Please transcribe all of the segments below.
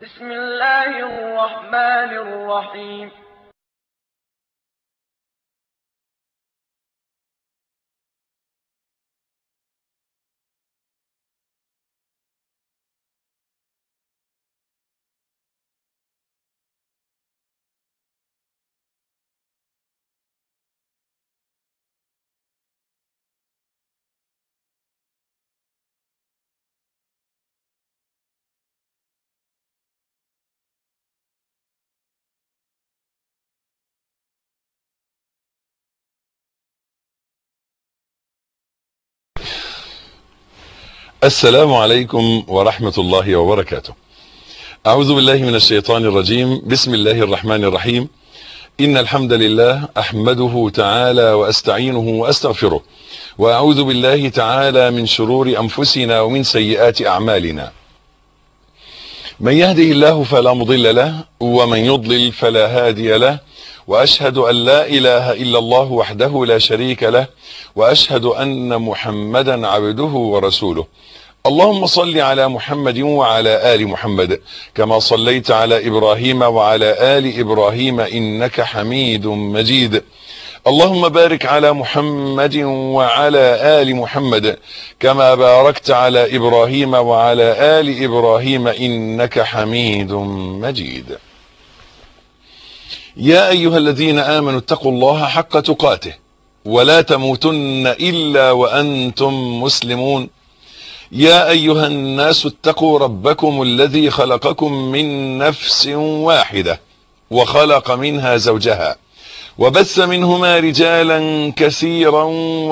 بسم الله الرحمن الرحيم السلام عليكم ورحمة الله وبركاته أعوذ بالله من الشيطان الرجيم بسم الله الرحمن الرحيم إن الحمد لله أحمده تعالى وأستعينه وأستغفره وأعوذ بالله تعالى من شرور أنفسنا ومن سيئات أعمالنا من يهده الله فلا مضل له ومن يضلل فلا هادي له وأشهد أن لا إله إلا الله وحده لا شريك له وأشهد أن محمدا عبده ورسوله اللهم صل على محمد وعلى آل محمد كما صليت على إبراهيم وعلى آل إبراهيم إنك حميد مجيد اللهم بارك على محمد وعلى آل محمد كما باركت على إبراهيم وعلى آل إبراهيم إنك حميد مجيد يا أيها الذين آمنوا اتقوا الله حق تقاته ولا تموتن إلا وأنتم مسلمون يا أيها الناس اتقوا ربكم الذي خلقكم من نفس واحدة وخلق منها زوجها وبث منهما رجالا كثيرا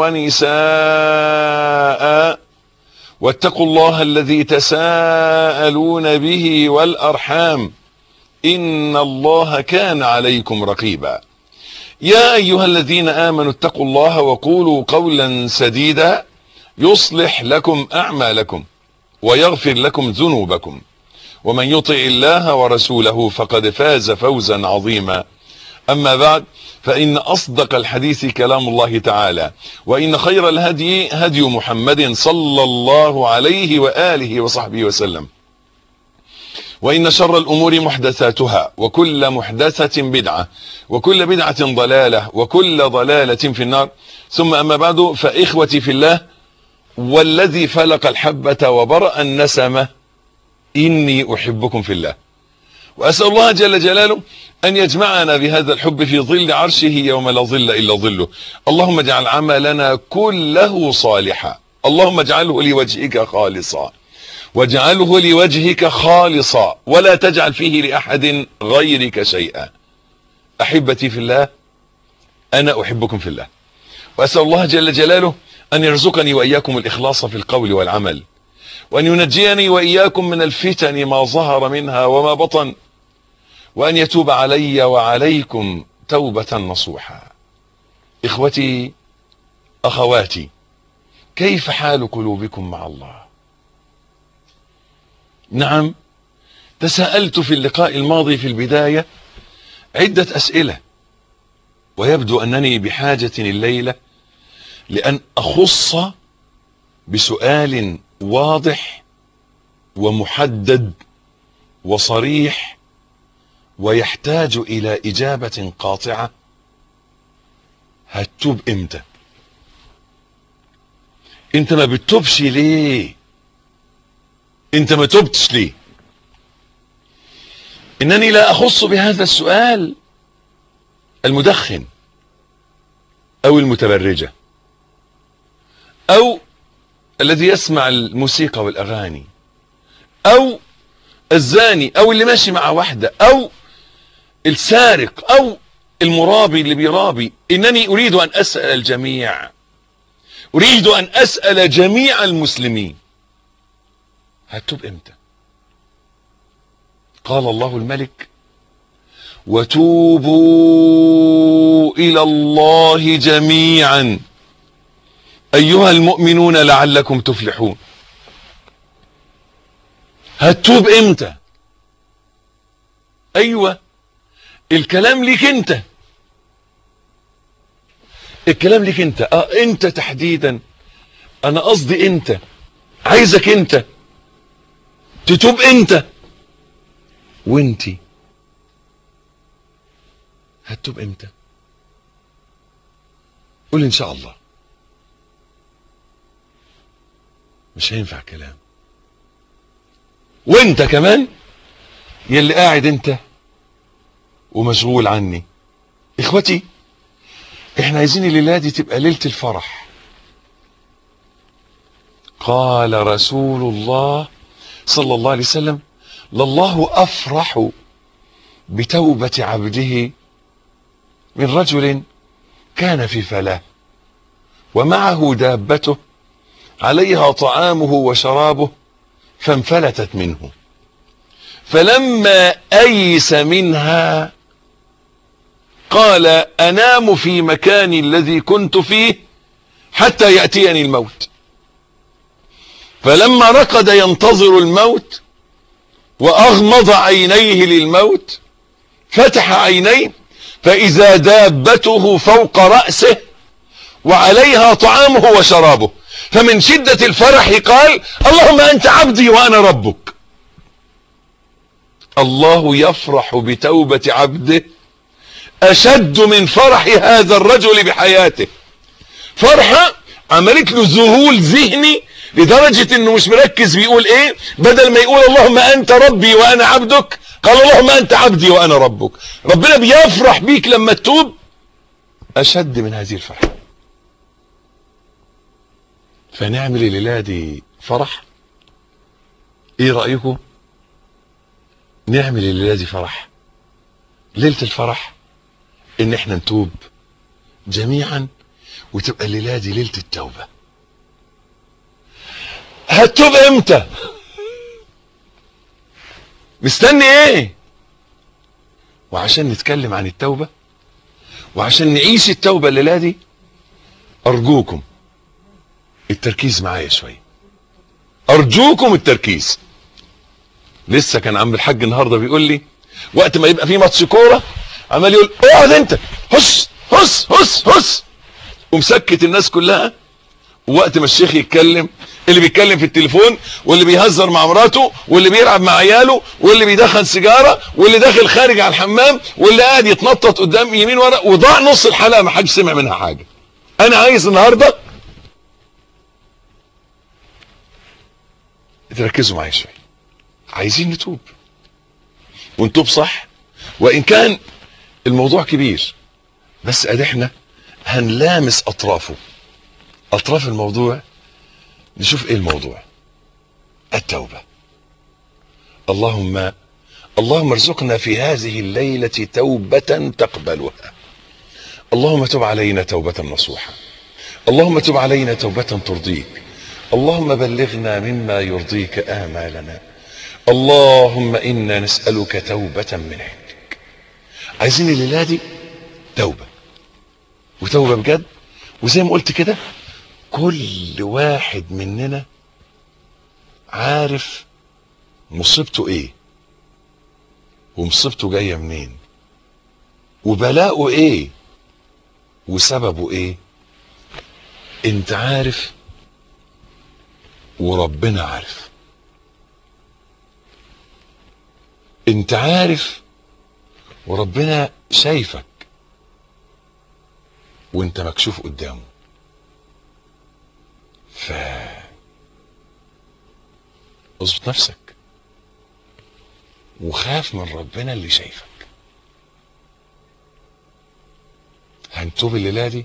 ونساء واتقوا الله الذي تساءلون به والأرحام إن الله كان عليكم رقيبا يا أيها الذين آمنوا اتقوا الله وقولوا قولا سديدا يصلح لكم أعمالكم ويغفر لكم ذنوبكم ومن يطع الله ورسوله فقد فاز فوزا عظيما أما بعد فإن أصدق الحديث كلام الله تعالى وإن خير الهدي هدي محمد صلى الله عليه وآله وصحبه وسلم وإن شر الأمور محدثاتها وكل محدثة بدعة وكل بدعة ضلالة وكل ضلالة في النار ثم أما بعد فإخوتي في الله والذي فلق الحبة وبرأ النسمة إني أحبكم في الله وأسأل الله جل جلاله أن يجمعنا بهذا الحب في ظل عرشه يوم لا ظل إلا ظله اللهم اجعل عملنا كله صالحا اللهم اجعله لوجهك خالصا واجعله لوجهك خالصا ولا تجعل فيه لأحد غيرك شيئا أحبتي في الله أنا أحبكم في الله وأسأل الله جل جلاله أن يرزقني وإياكم الإخلاص في القول والعمل وأن ينجيني وإياكم من الفتن ما ظهر منها وما بطن وأن يتوب علي وعليكم توبة نصوحا إخوتي أخواتي كيف حال قلوبكم مع الله نعم تساءلت في اللقاء الماضي في البداية عدة أسئلة ويبدو أنني بحاجة الليلة لأن أخص بسؤال واضح ومحدد وصريح ويحتاج إلى إجابة قاطعة هتوب إمتى انت ما بتتوبش ليه انت ما تبتش ليه انني لا اخص بهذا السؤال المدخن او المتبرجة او الذي يسمع الموسيقى والاغاني او الزاني او اللي ماشي مع واحدة او السارق او المرابي اللي بيرابي انني اريد ان اسأل الجميع اريد ان اسأل جميع المسلمين هتوب امتى قال الله الملك وتوبوا الى الله جميعا ايها المؤمنون لعلكم تفلحون هتوب امتى ايوه الكلام ليك انت الكلام ليك انت اه انت تحديدا انا قصدي انت عايزك انت تتوب انت وانتي هتتوب امتى قول ان شاء الله مش هينفع كلام وانت كمان يلي قاعد انت ومشغول عني اخوتي احنا عايزين الليله دي تبقى ليله الفرح قال رسول الله صلى الله عليه وسلم لله افرح بتوبه عبده من رجل كان في فلاه ومعه دابته عليها طعامه وشرابه فانفلتت منه فلما ايس منها قال انام في مكاني الذي كنت فيه حتى ياتيني الموت فلما رقد ينتظر الموت واغمض عينيه للموت فتح عينيه فاذا دابته فوق راسه وعليها طعامه وشرابه فمن شدة الفرح قال اللهم أنت عبدي وأنا ربك الله يفرح بتوبة عبده أشد من فرح هذا الرجل بحياته فرحة عملت له ذهول ذهني لدرجة انه مش مركز بيقول ايه بدل ما يقول اللهم انت ربي وانا عبدك قال اللهم انت عبدي وانا ربك ربنا بيفرح بيك لما تتوب اشد من هذه الفرحه فنعمل الليله دي فرح ايه رايكم نعمل الليله دي فرح ليله الفرح ان احنا نتوب جميعا وتبقى الليله دي ليله التوبه هتتوب امتى مستني ايه وعشان نتكلم عن التوبه وعشان نعيش التوبه الليله دي ارجوكم التركيز معايا شويه ارجوكم التركيز لسه كان عم الحاج النهارده بيقول لي وقت ما يبقى في ماتش كوره عمال يقول اقعد انت هس هس هس هس ومسكت الناس كلها ووقت ما الشيخ يتكلم اللي بيتكلم في التليفون واللي بيهزر مع مراته واللي بيلعب مع عياله واللي بيدخن سيجاره واللي داخل خارج على الحمام واللي قاعد يتنطط قدام يمين ورا وضاع نص الحلقه ما حدش سمع منها حاجه انا عايز النهارده تركزوا معايا شويه عايزين نتوب ونتوب صح وان كان الموضوع كبير بس ادي احنا هنلامس اطرافه اطراف الموضوع نشوف ايه الموضوع التوبه اللهم اللهم ارزقنا في هذه الليله توبه تقبلها اللهم تب علينا توبه نصوحه اللهم تب علينا توبه ترضيك اللهم بلغنا مما يرضيك آمالنا اللهم إنا نسألك توبة من عندك عايزين الليلة دي توبة وتوبة بجد وزي ما قلت كده كل واحد مننا عارف مصيبته ايه ومصيبته جاية منين وبلاؤه ايه وسببه ايه انت عارف وربنا عارف انت عارف وربنا شايفك وانت مكشوف قدامه ف اظبط نفسك وخاف من ربنا اللي شايفك هنتوب الليله دي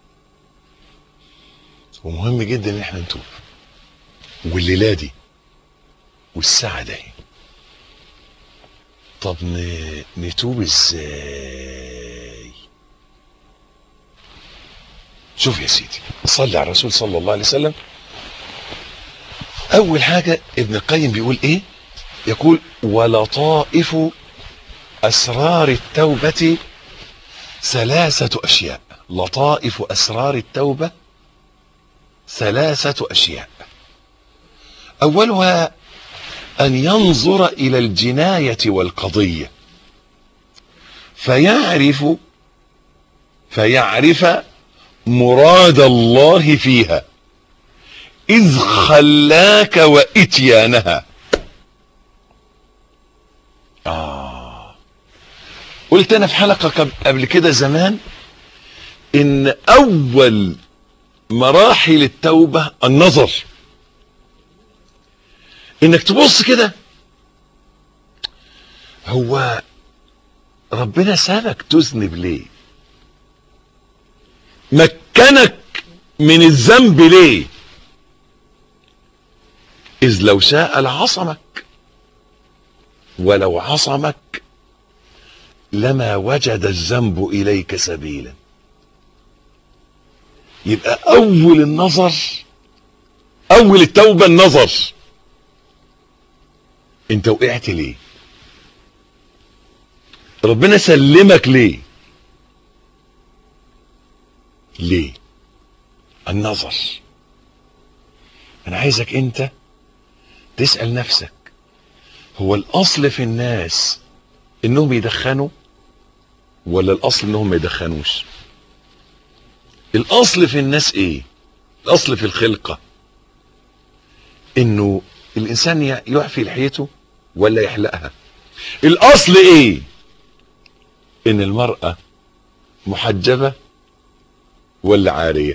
ومهم جدا ان احنا نتوب والليله دي والساعه دي طب ن... نتوب ازاي شوف يا سيدي صلي على الرسول صلى الله عليه وسلم اول حاجه ابن القيم بيقول ايه يقول ولطائف اسرار التوبه ثلاثه اشياء لطائف اسرار التوبه ثلاثه اشياء اولها ان ينظر الى الجنايه والقضيه فيعرف فيعرف مراد الله فيها اذ خلاك واتيانها آه قلت أنا في حلقة قب- قبل كده زمان إن أول مراحل التوبة النظر إنك تبص كده هو ربنا سابك تذنب ليه مكنك من الذنب ليه إذ لو شاء لعصمك ولو عصمك لما وجد الذنب إليك سبيلا يبقى أول النظر أول التوبة النظر أنت وقعت ليه ربنا سلمك ليه ليه النظر انا عايزك انت تسأل نفسك هو الاصل في الناس انهم يدخنوا ولا الاصل انهم ما يدخنوش الاصل في الناس ايه الاصل في الخلقة انه الانسان ي- يعفي لحيته ولا يحلقها الاصل ايه ان المرأة محجبة ولا عارية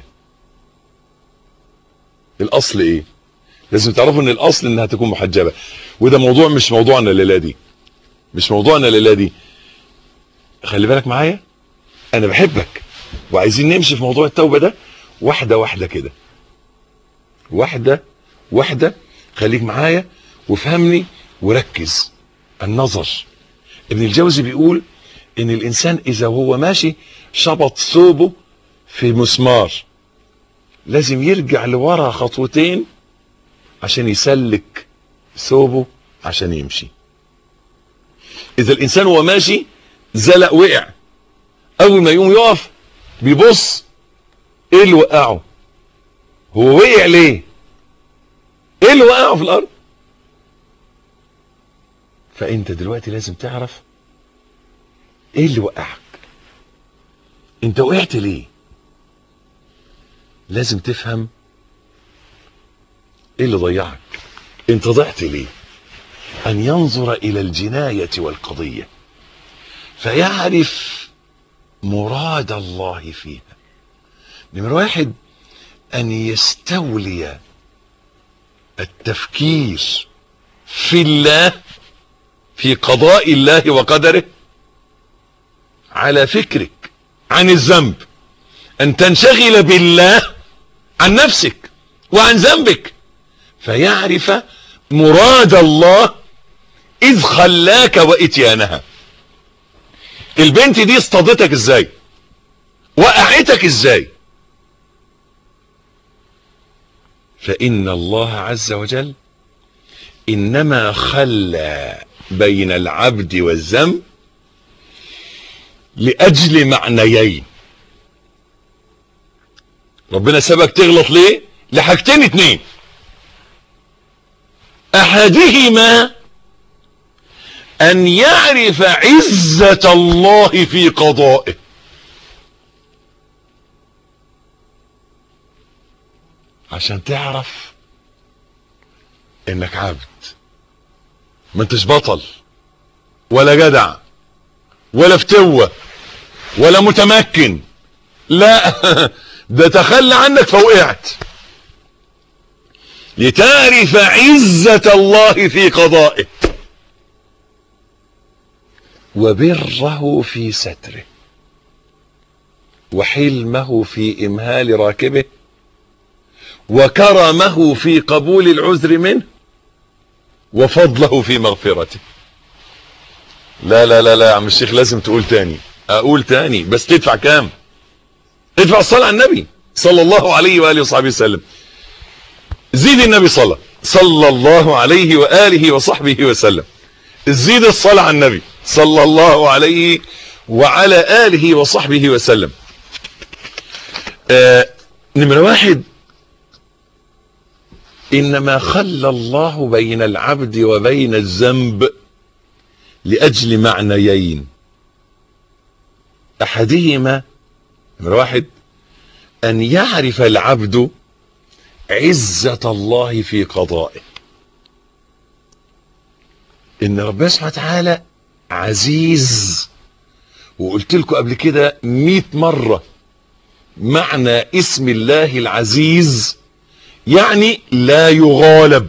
الاصل ايه لازم تعرفوا ان الاصل انها تكون محجبة وده موضوع مش موضوعنا الليلة دي مش موضوعنا الليلة دي خلي بالك معايا انا بحبك وعايزين نمشي في موضوع التوبة ده واحدة واحدة كده واحدة واحدة خليك معايا وفهمني وركز النظر ابن الجوزي بيقول ان الانسان اذا وهو ماشي شبط ثوبه في مسمار لازم يرجع لورا خطوتين عشان يسلك ثوبه عشان يمشي اذا الانسان وهو ماشي زلق وقع اول ما يقوم يقف بيبص ايه اللي وقعه هو وقع ليه ايه اللي وقعه في الارض فانت دلوقتي لازم تعرف ايه اللي وقعك انت وقعت ليه لازم تفهم ايه اللي ضيعك انت ضعت ليه ان ينظر الى الجناية والقضية فيعرف مراد الله فيها نمرة واحد ان يستولي التفكير في الله في قضاء الله وقدره على فكرك عن الذنب ان تنشغل بالله عن نفسك وعن ذنبك فيعرف مراد الله اذ خلاك واتيانها البنت دي اصطادتك ازاي وقعتك ازاي فان الله عز وجل انما خلى بين العبد والذنب لاجل معنيين ربنا سابك تغلط ليه لحاجتين اتنين احدهما ان يعرف عزة الله في قضائه عشان تعرف انك عبد ما انتش بطل ولا جدع ولا فتوة ولا متمكن لا ده تخلى عنك فوقعت لتعرف عزة الله في قضائه وبره في ستره وحلمه في امهال راكبه وكرمه في قبول العذر منه وفضله في مغفرته لا لا لا لا يا عم الشيخ لازم تقول تاني اقول تاني بس تدفع كام ادفع الصلاة على النبي صلى الله عليه وآله وصحبه وسلم زيد النبي صلى صلى الله عليه وآله وصحبه وسلم زيد الصلاة على النبي صلى الله عليه وعلى آله وصحبه وسلم آه نمرة واحد إنما خلى الله بين العبد وبين الذنب لأجل معنيين أحدهما نمرة واحد أن يعرف العبد عزة الله في قضائه إن ربنا سبحانه وتعالى عزيز وقلت لكم قبل كده مئة مرة معنى اسم الله العزيز يعني لا يغالب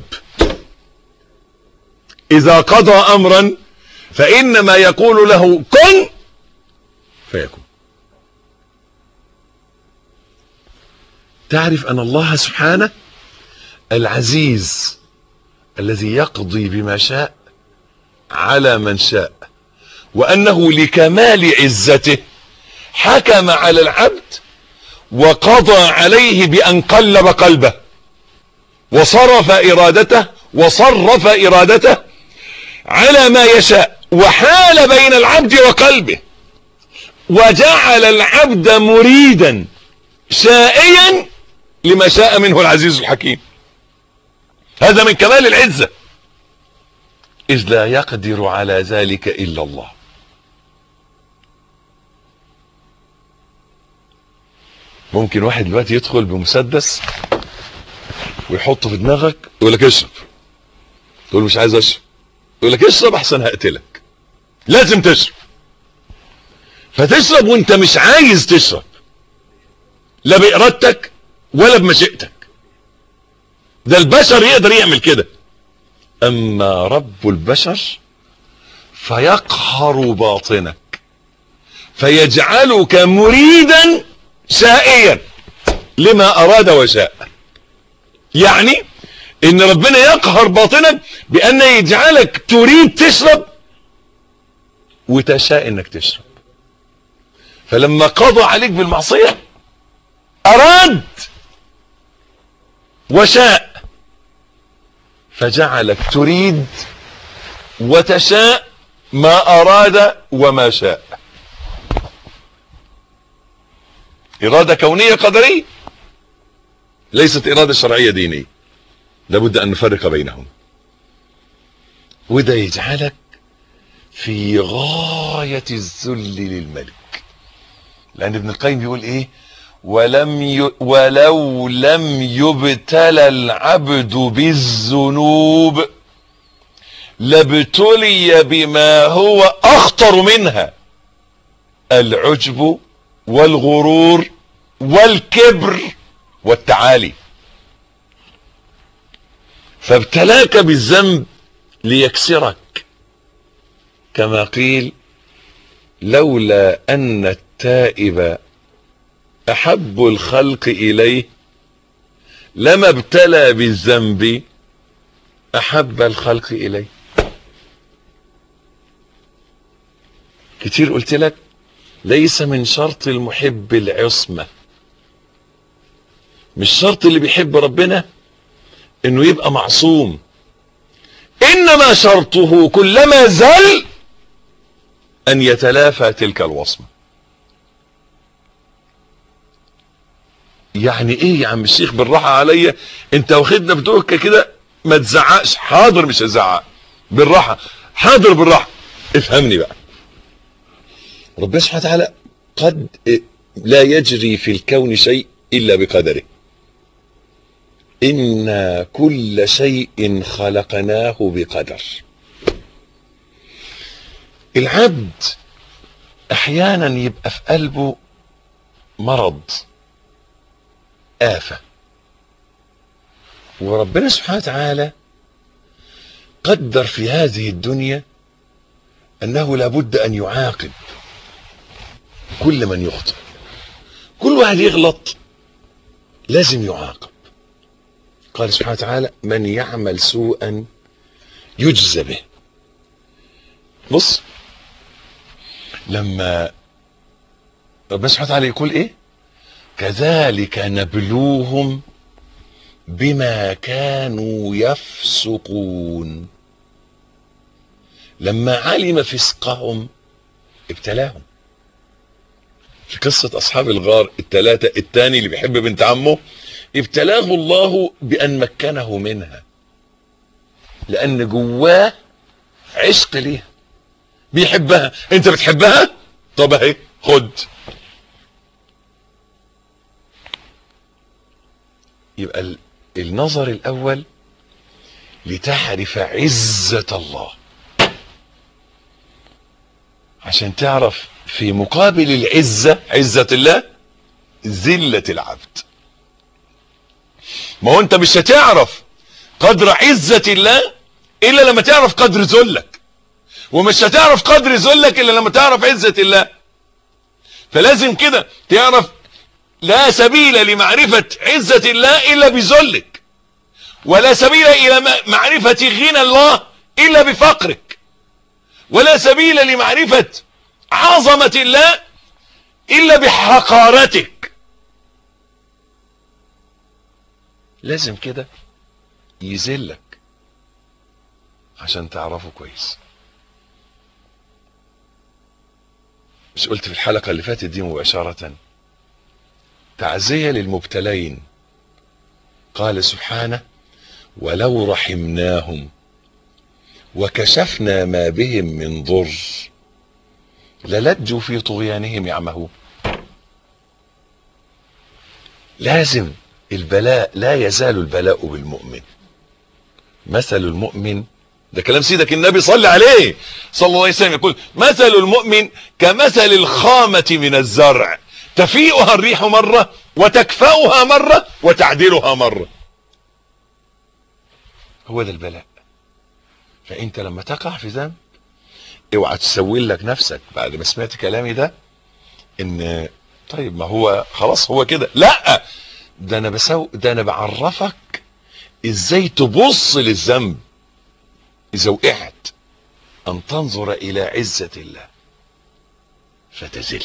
اذا قضى امرا فانما يقول له كن فيكون تعرف ان الله سبحانه العزيز الذي يقضي بما شاء على من شاء وانه لكمال عزته حكم على العبد وقضى عليه بان قلب قلبه وصرف ارادته وصرف ارادته على ما يشاء وحال بين العبد وقلبه وجعل العبد مريدا شائيا لما شاء منه العزيز الحكيم هذا من كمال العزة إذ لا يقدر على ذلك إلا الله ممكن واحد دلوقتي يدخل بمسدس ويحطه في دماغك يقول لك اشرب تقول مش عايز اشرب يقول لك اشرب احسن هقتلك لازم تشرب فتشرب وانت مش عايز تشرب لا بارادتك ولا بمشيئتك ده البشر يقدر يعمل كده اما رب البشر فيقهر باطنك فيجعلك مريدا شائيا لما اراد وشاء يعني ان ربنا يقهر باطنك بان يجعلك تريد تشرب وتشاء انك تشرب فلما قضى عليك بالمعصية اراد وشاء فجعلك تريد وتشاء ما اراد وما شاء ارادة كونية قدرية ليست ارادة شرعية دينية لابد ان نفرق بينهم وده يجعلك في غاية الذل للملك لان ابن القيم بيقول ايه ولم ي... ولو لم يبتلى العبد بالذنوب لابتلي بما هو اخطر منها العجب والغرور والكبر والتعالي فابتلاك بالذنب ليكسرك كما قيل لولا ان التائب احب الخلق اليه لما ابتلى بالذنب احب الخلق اليه كتير قلت لك ليس من شرط المحب العصمة مش شرط اللي بيحب ربنا انه يبقى معصوم انما شرطه كلما زل ان يتلافى تلك الوصمة يعني ايه يا عم الشيخ بالراحة عليا انت واخدنا بدوكة كده ما تزعقش حاضر مش هزعق بالراحة حاضر بالراحة افهمني بقى ربنا سبحانه وتعالى قد لا يجري في الكون شيء الا بقدره إنا كل شيء خلقناه بقدر العبد احيانا يبقى في قلبه مرض آفة وربنا سبحانه وتعالى قدر في هذه الدنيا انه لابد ان يعاقب كل من يخطئ كل واحد يغلط لازم يعاقب قال سبحانه وتعالى من يعمل سوءا يجزى به بص لما ربنا سبحانه وتعالى يقول ايه كذلك نبلوهم بما كانوا يفسقون لما علم فسقهم ابتلاهم في قصة أصحاب الغار الثلاثة الثاني اللي بيحب بنت عمه ابتلاه الله بأن مكنه منها لأن جواه عشق ليها بيحبها انت بتحبها طب اهي خد يبقى ال- النظر الاول لتعرف عزة الله عشان تعرف في مقابل العزة عزة الله ذلة العبد ما هو انت مش هتعرف قدر عزة الله الا لما تعرف قدر ذلك ومش هتعرف قدر ذلك الا لما تعرف عزة الله فلازم كده تعرف لا سبيل لمعرفة عزة الله الا بذلك ولا سبيل الى معرفة غنى الله الا بفقرك ولا سبيل لمعرفة عظمة الله الا بحقارتك لازم كده يذلك عشان تعرفه كويس مش قلت في الحلقة اللي فاتت دي مباشرة تعزية للمبتلين قال سبحانه ولو رحمناهم وكشفنا ما بهم من ضر للجوا في طغيانهم يعمهون لازم البلاء لا يزال البلاء بالمؤمن مثل المؤمن ده كلام سيدك النبي صلى عليه صلى الله عليه وسلم يقول مثل المؤمن كمثل الخامة من الزرع تفيئها الريح مرة وتكفأها مرة وتعدلها مرة هو ده البلاء فانت لما تقع في ذنب اوعى تسوي لك نفسك بعد ما سمعت كلامي ده ان طيب ما هو خلاص هو كده لا ده انا بسو ده انا بعرفك ازاي تبص للذنب اذا وقعت ان تنظر الى عزة الله فتزل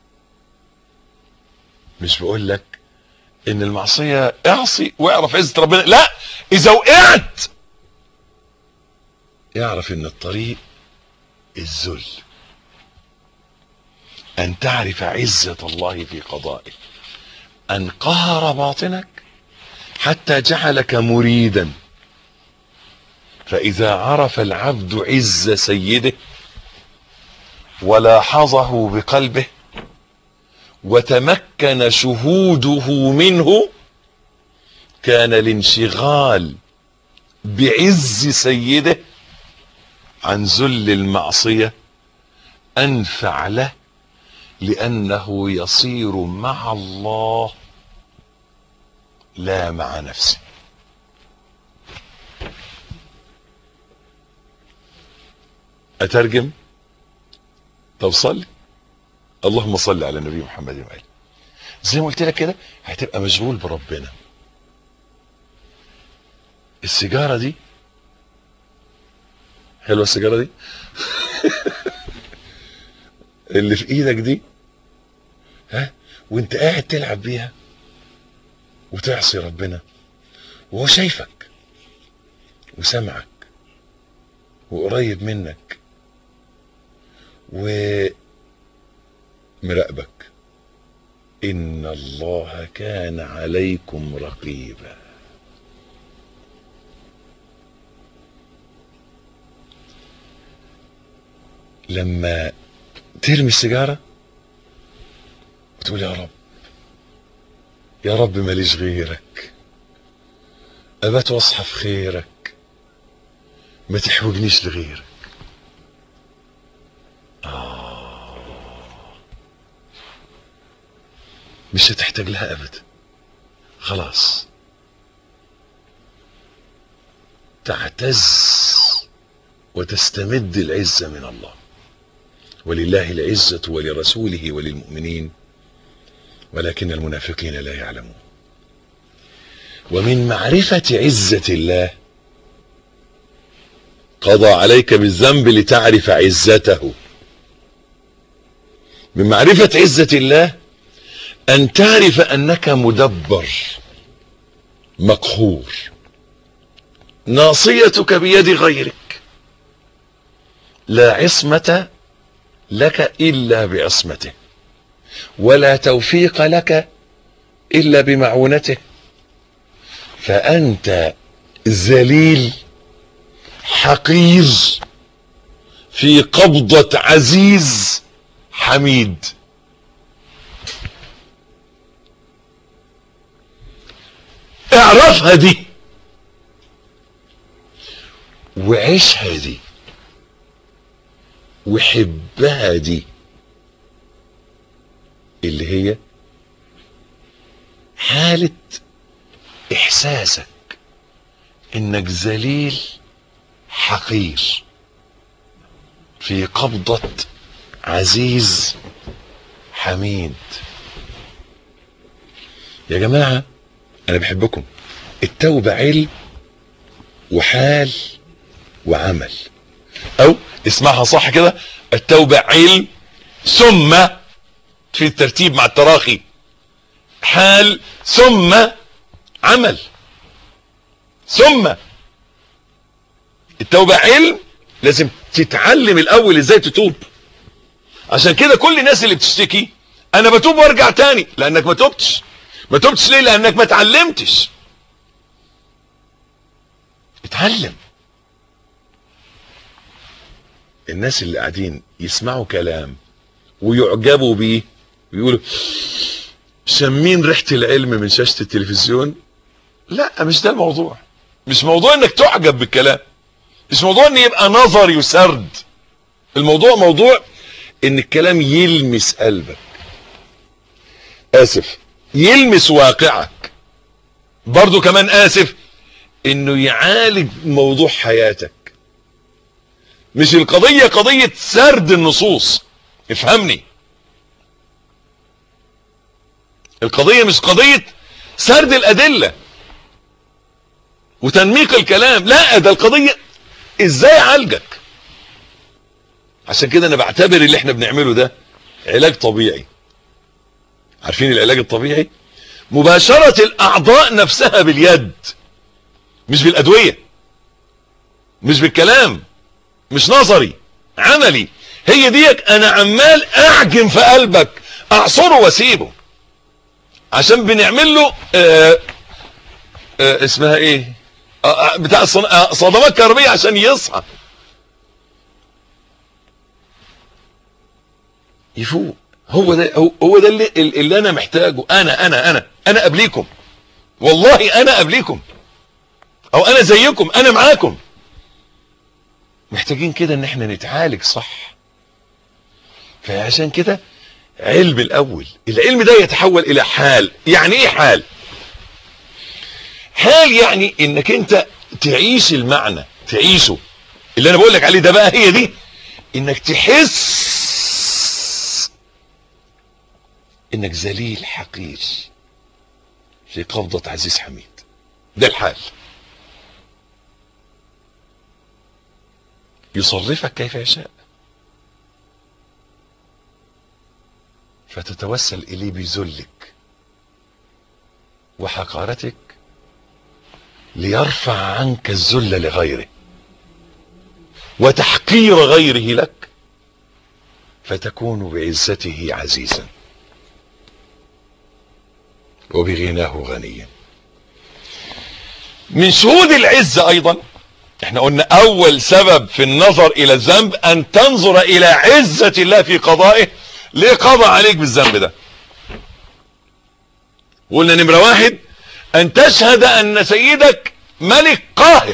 مش بقول لك ان المعصية اعصي واعرف عزة ربنا لا اذا وقعت اعرف ان الطريق الذل ان تعرف عزة الله في قضائه ان قهر باطنك حتى جعلك مريدا فاذا عرف العبد عز سيده ولاحظه بقلبه وتمكن شهوده منه كان الانشغال بعز سيده عن ذل المعصية انفع له لانه يصير مع الله لا مع نفسه اترجم طب صلي اللهم صل على النبي محمد وآله زي ما قلت لك كده هتبقى مشغول بربنا السيجارة دي حلوة السيجارة دي اللي في ايدك دي ها وانت قاعد تلعب بيها وتعصي ربنا وهو شايفك وسمعك وقريب منك ومراقبك ان الله كان عليكم رقيبا لما ترمي السيجاره وتقول يا رب يا رب ماليش غيرك ابات واصحى في خيرك ما تحوجنيش لغيرك آه. مش هتحتاج لها ابدا خلاص تعتز وتستمد العزه من الله ولله العزه ولرسوله وللمؤمنين ولكن المنافقين لا يعلمون ومن معرفة عزة الله قضى عليك بالذنب لتعرف عزته من معرفة عزة الله أن تعرف أنك مدبر مقهور ناصيتك بيد غيرك لا عصمة لك إلا بعصمته ولا توفيق لك الا بمعونته فانت ذليل حقير في قبضة عزيز حميد اعرفها دي وعيشها دي وحبها دي اللي هي حالة احساسك انك ذليل حقير في قبضة عزيز حميد يا جماعة انا بحبكم التوبة علم وحال وعمل او اسمعها صح كده التوبة علم ثم في الترتيب مع التراخي حال ثم عمل ثم التوبة علم لازم تتعلم الاول ازاي تتوب عشان كده كل الناس اللي بتشتكي انا بتوب وارجع تاني لانك ما توبتش ما توبتش ليه لانك ما اتعلمتش اتعلم الناس اللي قاعدين يسمعوا كلام ويعجبوا بيه ويقولوا شامين ريحة العلم من شاشة التلفزيون لا مش ده الموضوع مش موضوع انك تعجب بالكلام مش موضوع ان يبقى نظري وسرد الموضوع موضوع ان الكلام يلمس قلبك اسف يلمس واقعك برضو كمان اسف انه يعالج موضوع حياتك مش القضية قضية سرد النصوص افهمني القضية مش قضية سرد الادلة وتنميق الكلام لا ده القضية ازاي اعالجك عشان كده انا بعتبر اللي احنا بنعمله ده علاج طبيعي عارفين العلاج الطبيعي مباشرة الاعضاء نفسها باليد مش بالادوية مش بالكلام مش نظري عملي هي ديك انا عمال اعجن في قلبك اعصره واسيبه عشان بنعمل له آآ آآ اسمها ايه آآ بتاع صدمات كهربية عشان يصحى يفوق هو ده هو, هو ده اللي, اللي انا محتاجه انا انا انا انا قبليكم والله انا قبليكم او انا زيكم انا معاكم محتاجين كده ان احنا نتعالج صح فعشان كده علم الاول العلم ده يتحول الى حال يعني ايه حال حال يعني انك انت تعيش المعنى تعيشه اللي انا بقول لك عليه ده بقى هي دي انك تحس انك ذليل حقير في قبضة عزيز حميد ده الحال يصرفك كيف يشاء فتتوسل اليه بذلك وحقارتك ليرفع عنك الذل لغيره وتحقير غيره لك فتكون بعزته عزيزا وبغناه غنيا من شهود العزة ايضا احنا قلنا اول سبب في النظر الى الذنب ان تنظر الى عزة الله في قضائه ليه قضى عليك بالذنب ده قلنا نمرة واحد ان تشهد ان سيدك ملك قاهر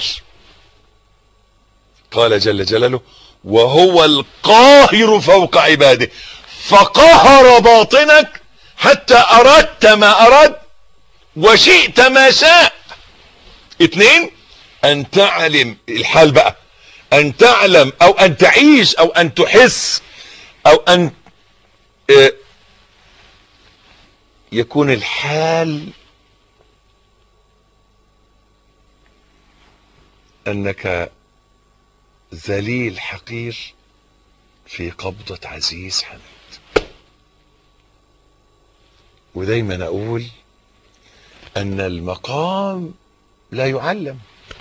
قال جل جلاله وهو القاهر فوق عباده فقهر باطنك حتى اردت ما اراد وشئت ما شاء اتنين ان تعلم الحال بقى ان تعلم او ان تعيش او ان تحس او ان اه يكون الحال انك ذليل حقير في قبضة عزيز حميد ودايما اقول ان المقام لا يعلم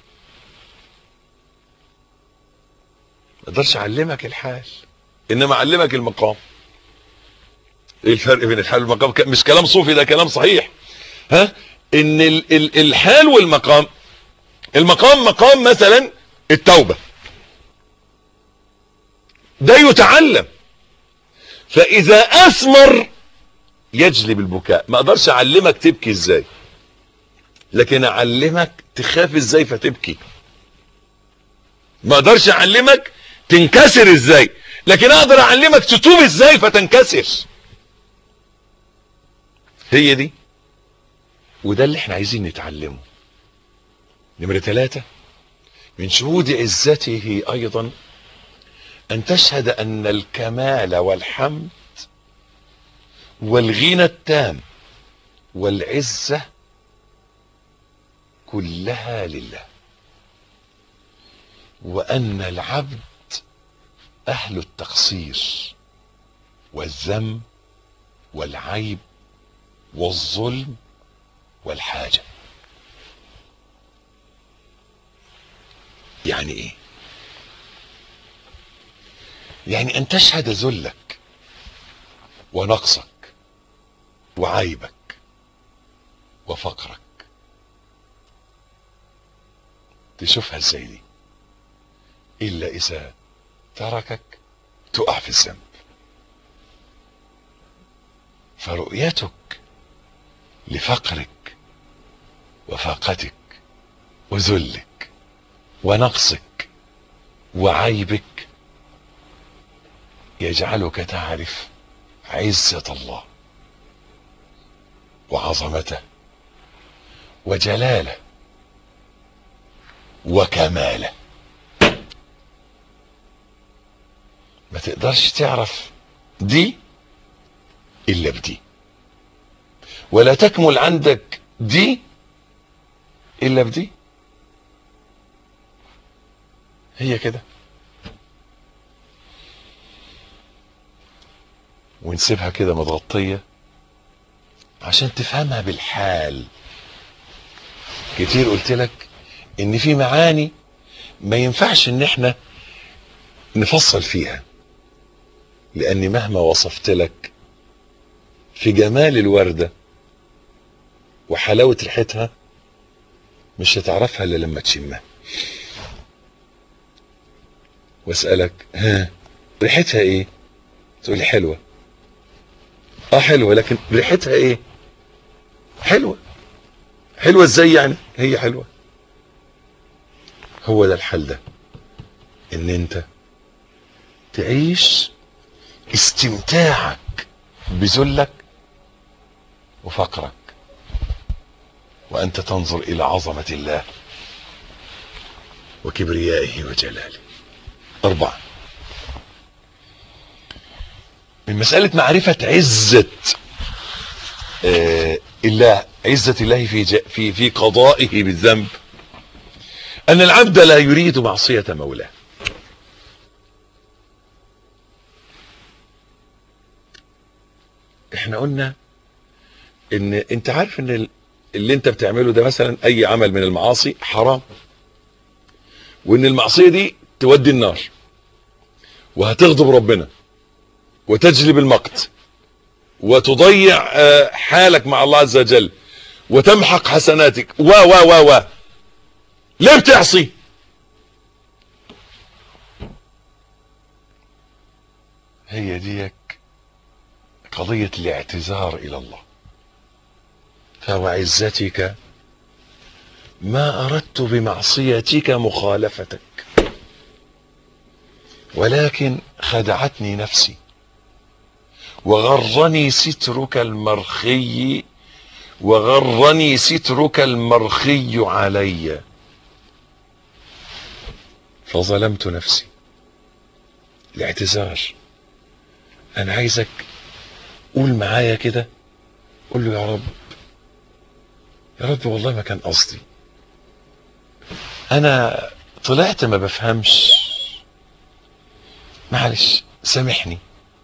ما اقدرش اعلمك الحال انما اعلمك المقام ايه الفرق بين الحال والمقام مش كلام صوفي ده كلام صحيح ها ان ال ال الحال والمقام المقام مقام مثلا التوبة ده يتعلم فاذا اثمر يجلب البكاء ما اقدرش اعلمك تبكي ازاي لكن اعلمك تخاف ازاي فتبكي ما اقدرش اعلمك تنكسر ازاي لكن اقدر اعلمك تتوب ازاي فتنكسر هي دي وده اللي احنا عايزين نتعلمه نمرة ثلاثة من شهود عزته ايضا ان تشهد ان الكمال والحمد والغنى التام والعزة كلها لله وان العبد اهل التقصير والذنب والعيب والظلم والحاجة يعني ايه يعني ان تشهد ذلك ونقصك وعيبك وفقرك تشوفها ازاي دي الا اذا تركك تقع في الذنب فرؤيتك لفقرك وفاقتك وذلك ونقصك وعيبك يجعلك تعرف عزة الله وعظمته وجلاله وكماله ما تقدرش تعرف دي الا بدي ولا تكمل عندك دي الا بدي هي كده ونسيبها كده متغطية عشان تفهمها بالحال كتير قلت لك ان في معاني ما ينفعش ان احنا نفصل فيها لاني مهما وصفت لك في جمال الوردة وحلاوة ريحتها مش هتعرفها الا لما تشمها واسألك ها ريحتها ايه تقول لي حلوة اه حلوة لكن ريحتها ايه حلوة حلوة ازاي يعني هي حلوة هو ده الحل ده ان انت تعيش استمتاعك بذلك وفقرك وانت تنظر الى عظمة الله وكبريائه وجلاله اربعة من مسألة معرفة عزة آه الله عزة الله في في في قضائه بالذنب أن العبد لا يريد معصية مولاه احنا قلنا ان انت عارف ان اللي انت بتعمله ده مثلا اي عمل من المعاصي حرام وان المعصية دي تودي النار وهتغضب ربنا وتجلب المقت وتضيع حالك مع الله عز وجل وتمحق حسناتك و و و و ليه بتعصي هي ديك قضية الاعتذار الى الله فوعزتك ما اردت بمعصيتك مخالفتك ولكن خدعتني نفسي وغرني سترك المرخي وغرني سترك المرخي علي فظلمت نفسي الاعتذار انا عايزك قول معايا كده قول له يا رب يا رب والله ما كان قصدي انا طلعت ما بفهمش معلش سامحني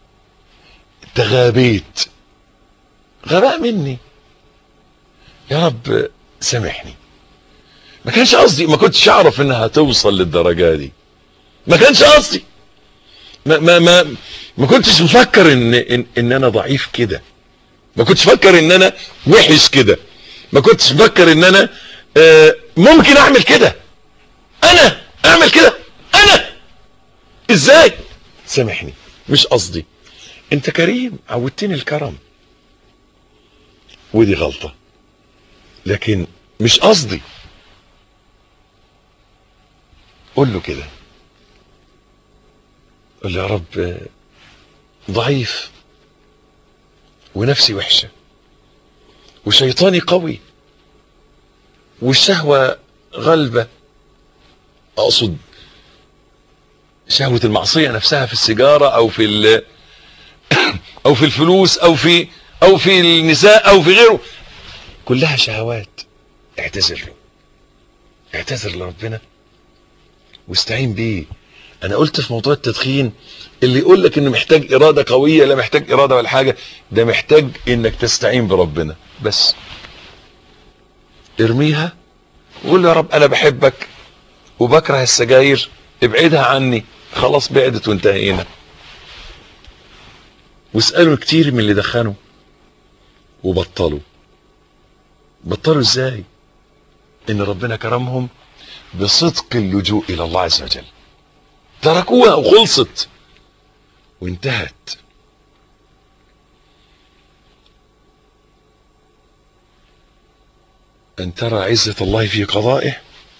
تغابيت غباء مني يا رب سامحني ما كانش قصدي ما كنتش اعرف انها توصل للدرجه دي ما كانش قصدي ما ما ما ما كنتش مفكر ان ان, إن انا ضعيف كده ما كنتش مفكر ان انا وحش كده ما كنتش مفكر ان انا آه ممكن اعمل كده انا اعمل كده انا ازاي سامحني مش قصدي انت كريم عودتني الكرم ودي غلطة لكن مش قصدي قول له كده قل يا رب ضعيف ونفسي وحشة وشيطاني قوي والشهوة غلبة أقصد شهوة المعصية نفسها في السيجارة أو في ال أو في الفلوس أو في أو في النساء أو في غيره كلها شهوات اعتذر له اعتذر لربنا واستعين بيه انا قلت في موضوع التدخين اللي يقول لك انه محتاج اراده قويه لا محتاج اراده ولا حاجه ده محتاج انك تستعين بربنا بس ارميها وقول له يا رب انا بحبك وبكره السجاير ابعدها عني خلاص بعدت وانتهينا واسالوا كتير من اللي دخنوا وبطلوا بطلوا ازاي ان ربنا كرمهم بصدق اللجوء الى الله عز وجل تركوها وخلصت وانتهت ان ترى عزة الله في قضائه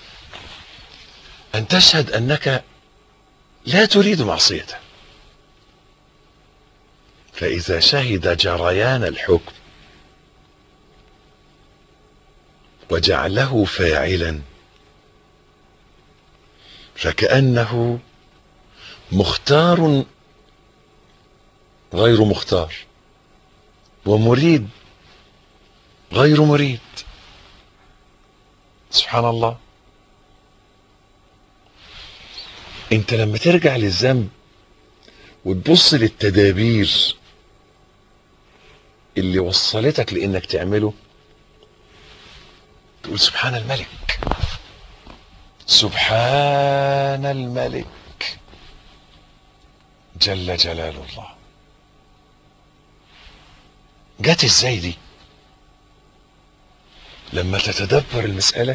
ان تشهد انك لا تريد معصيته فاذا شهد جريان الحكم وجعله فاعلا فكأنه مختار غير مختار ومريد غير مريد سبحان الله انت لما ترجع للذنب وتبص للتدابير اللي وصلتك لانك تعمله تقول سبحان الملك سبحان الملك جل جلال الله جت ازاي دي لما تتدبر المسألة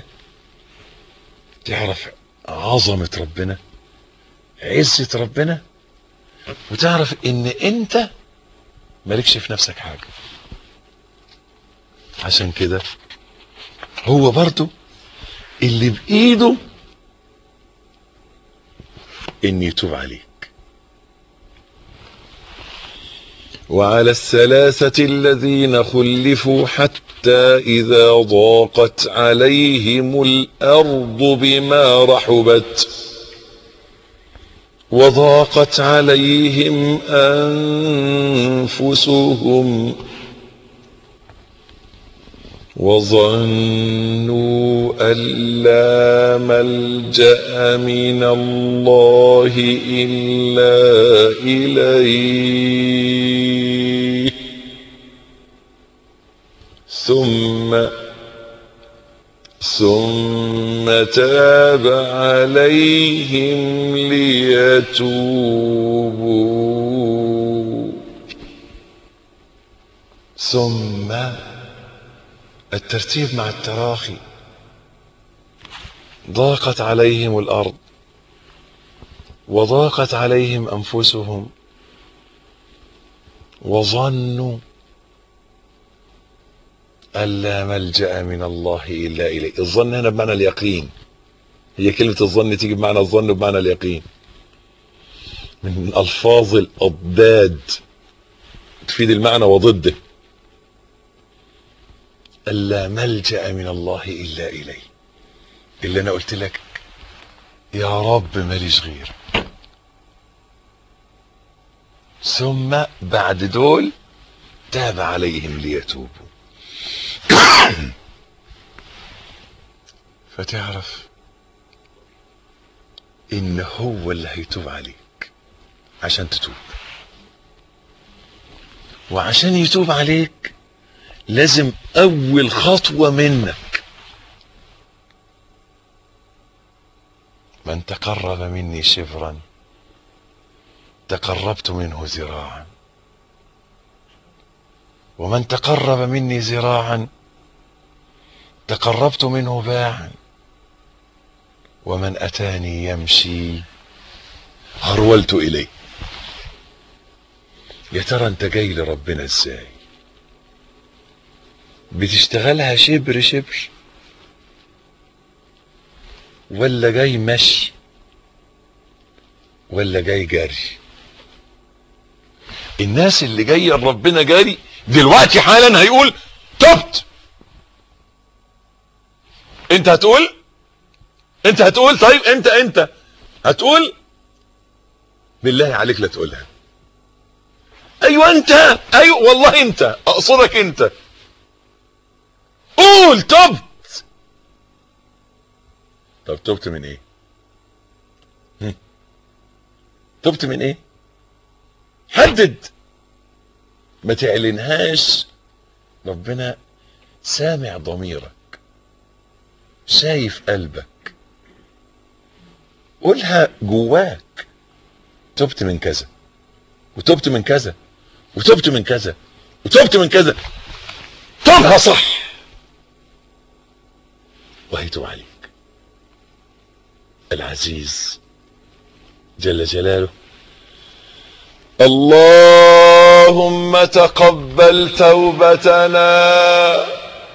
تعرف عظمة ربنا عزة ربنا وتعرف ان انت مالكش في نفسك حاجة عشان كده هو برضو اللي بايده ان يتوب عليك وعلى الثلاثة الذين خلفوا حتى إذا ضاقت عليهم الأرض بما رحبت وضاقت عليهم أنفسهم وظنوا أن لا ملجأ من الله إلا إليه ثم ثم تاب عليهم ليتوبوا ثم الترتيب مع التراخي ضاقت عليهم الارض وضاقت عليهم انفسهم وظنوا ان لا ملجا من الله الا اليه الظن هنا بمعنى اليقين هي كلمه الظن تيجي بمعنى الظن وبمعنى اليقين من الفاظ الاضداد تفيد المعنى وضده ألا ملجأ من الله إلا إليه اللي أنا قلت لك يا رب ماليش غير ثم بعد دول تاب عليهم ليتوبوا فتعرف ان هو اللي هيتوب عليك عشان تتوب وعشان يتوب عليك لازم اول خطوة منك من تقرب مني شبرا تقربت منه ذراعا ومن تقرب مني ذراعا تقربت منه باعا ومن اتاني يمشي هرولت اليه يا ترى انت جاي لربنا ازاي بتشتغلها شبر شبر ولا جاي مشي ولا جاي جري الناس اللي جايه لربنا جاري دلوقتي حالا هيقول تبت انت هتقول انت هتقول طيب انت انت هتقول بالله عليك لا تقولها ايوه انت ايوه والله انت اقصدك انت قول تبت طب تبت من ايه هم؟ تبت من ايه حدد ما تعلنهاش ربنا سامع ضميرك شايف قلبك قولها جواك تبت من كذا وتبت من كذا وتبت من كذا وتبت من كذا تبها صح وهيتوب عليك العزيز جل جلاله اللهم تقبل توبتنا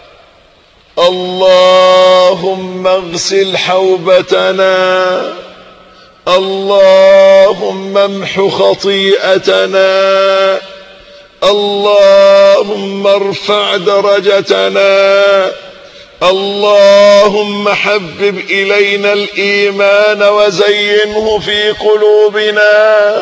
اللهم اغسل حوبتنا اللهم امح خطيئتنا اللهم ارفع درجتنا اللهم حبب الينا الايمان وزينه في قلوبنا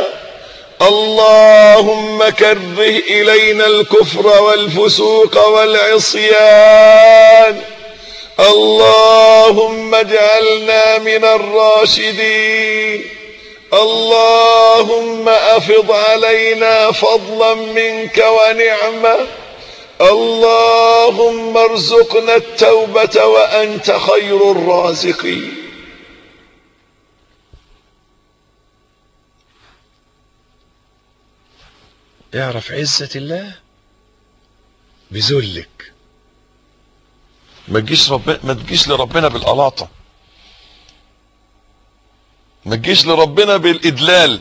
اللهم كره الينا الكفر والفسوق والعصيان اللهم اجعلنا من الراشدين اللهم افض علينا فضلا منك ونعمه اللهم ارزقنا التوبه وانت خير الرازقين اعرف عزة الله بذلك ما تجيش ربنا ما تجيش لربنا بالقلاطة ما تجيش لربنا بالإدلال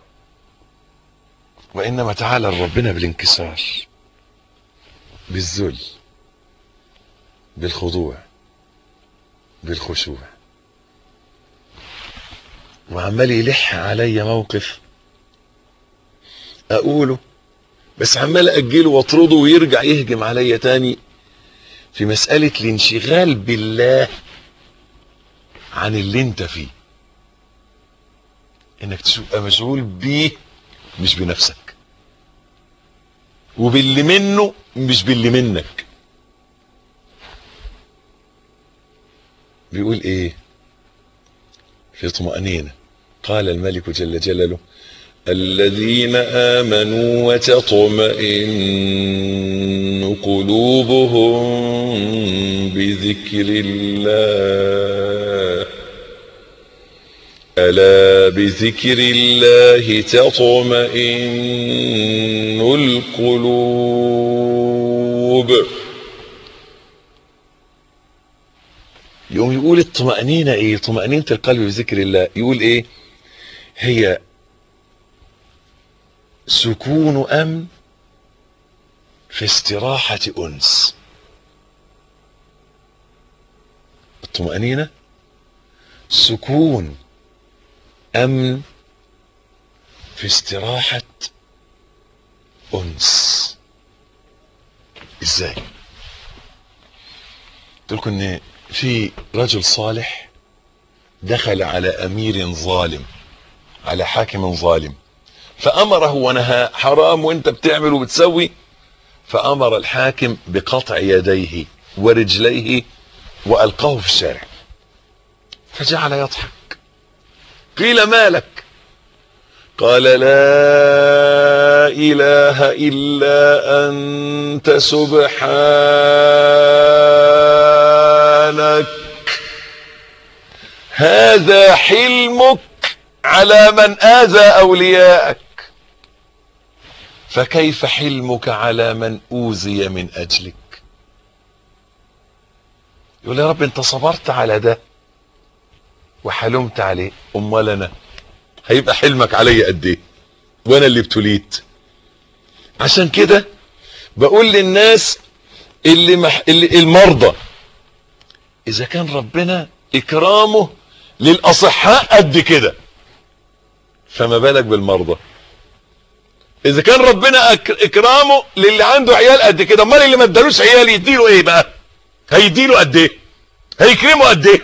وإنما تعالى لربنا بالانكسار بالذل بالخضوع بالخشوع وعمال يلح عليا موقف اقوله بس عمال اجله واطرده ويرجع يهجم عليا تاني في مسألة الانشغال بالله عن اللي انت فيه انك تبقى مشغول بيه مش بنفسك وباللي منه مش باللي منك بيقول ايه في طمأنينة قال الملك جل جلاله الذين آمنوا وتطمئن قلوبهم بذكر الله ألا بذكر الله تطمئن القلوب يقوم يقول الطمأنينة ايه طمأنينة القلب بذكر الله يقول ايه هي سكون امن في استراحة انس الطمأنينة سكون امن في استراحة انس ازاي قلت لكم ان في رجل صالح دخل على امير ظالم على حاكم ظالم فامره ونهى حرام وانت بتعمل وبتسوي فامر الحاكم بقطع يديه ورجليه والقاه في الشارع فجعل يضحك قيل ما لك قال لا اله الا انت سبحانك هذا حلمك على من اذى اولياءك فكيف حلمك على من اوذي من اجلك يقول يا رب انت صبرت على ده وحلمت عليه امال انا هيبقى حلمك عليا قد ايه وانا اللي ابتليت عشان كده بقول للناس اللي, مح... اللي المرضى اذا كان ربنا اكرامه للاصحاء قد كده فما بالك بالمرضى اذا كان ربنا أك... اكرامه للي عنده عيال قد كده امال اللي ما ادالوش عيال يديله ايه بقى هيديله قد ايه هيكرمه قد ايه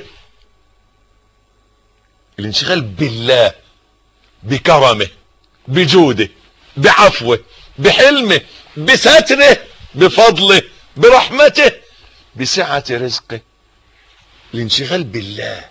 الانشغال بالله بكرمه بجوده بعفوه بحلمه بستره بفضله برحمته بسعة رزقه الانشغال بالله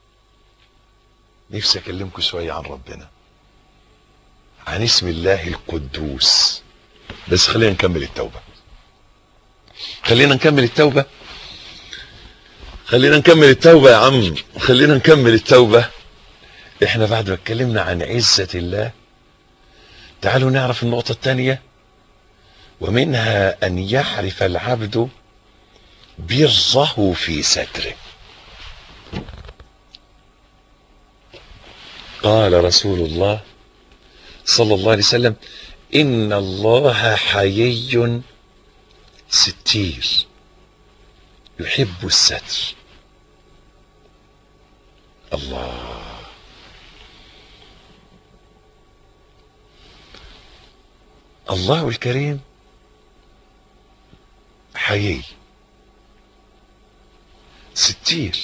نفسي اكلمكم شوية عن ربنا عن اسم الله القدوس بس خلينا نكمل التوبة خلينا نكمل التوبة خلينا نكمل التوبة يا عم خلينا نكمل التوبة احنا بعد ما اتكلمنا عن عزة الله تعالوا نعرف النقطة الثانية ومنها ان يعرف العبد بره في ستره قال رسول الله صلى الله عليه وسلم ان الله حيي ستير يحب الستر الله الله الكريم حيي ستير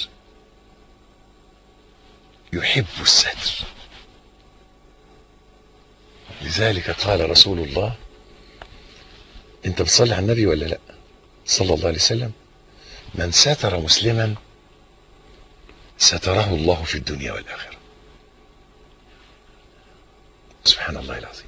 يحب الستر لذلك قال رسول الله انت بتصلي على النبي ولا لا صلى الله عليه وسلم من ستر مسلما ستره الله في الدنيا والآخرة سبحان الله العظيم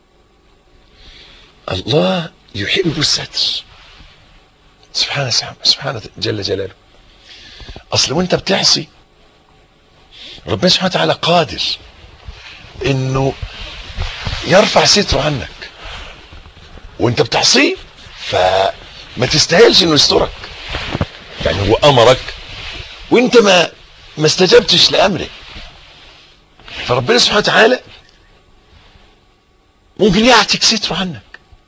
الله يحب الستر سبحانه سبحانه جل جلاله اصل وانت بتعصي ربنا سبحانه وتعالى قادر انه يرفع ستره عنك وانت بتعصيه فما تستاهلش انه يسترك يعني هو امرك وانت ما ما استجبتش لامره فربنا سبحانه وتعالى ممكن يعتك ستره عنك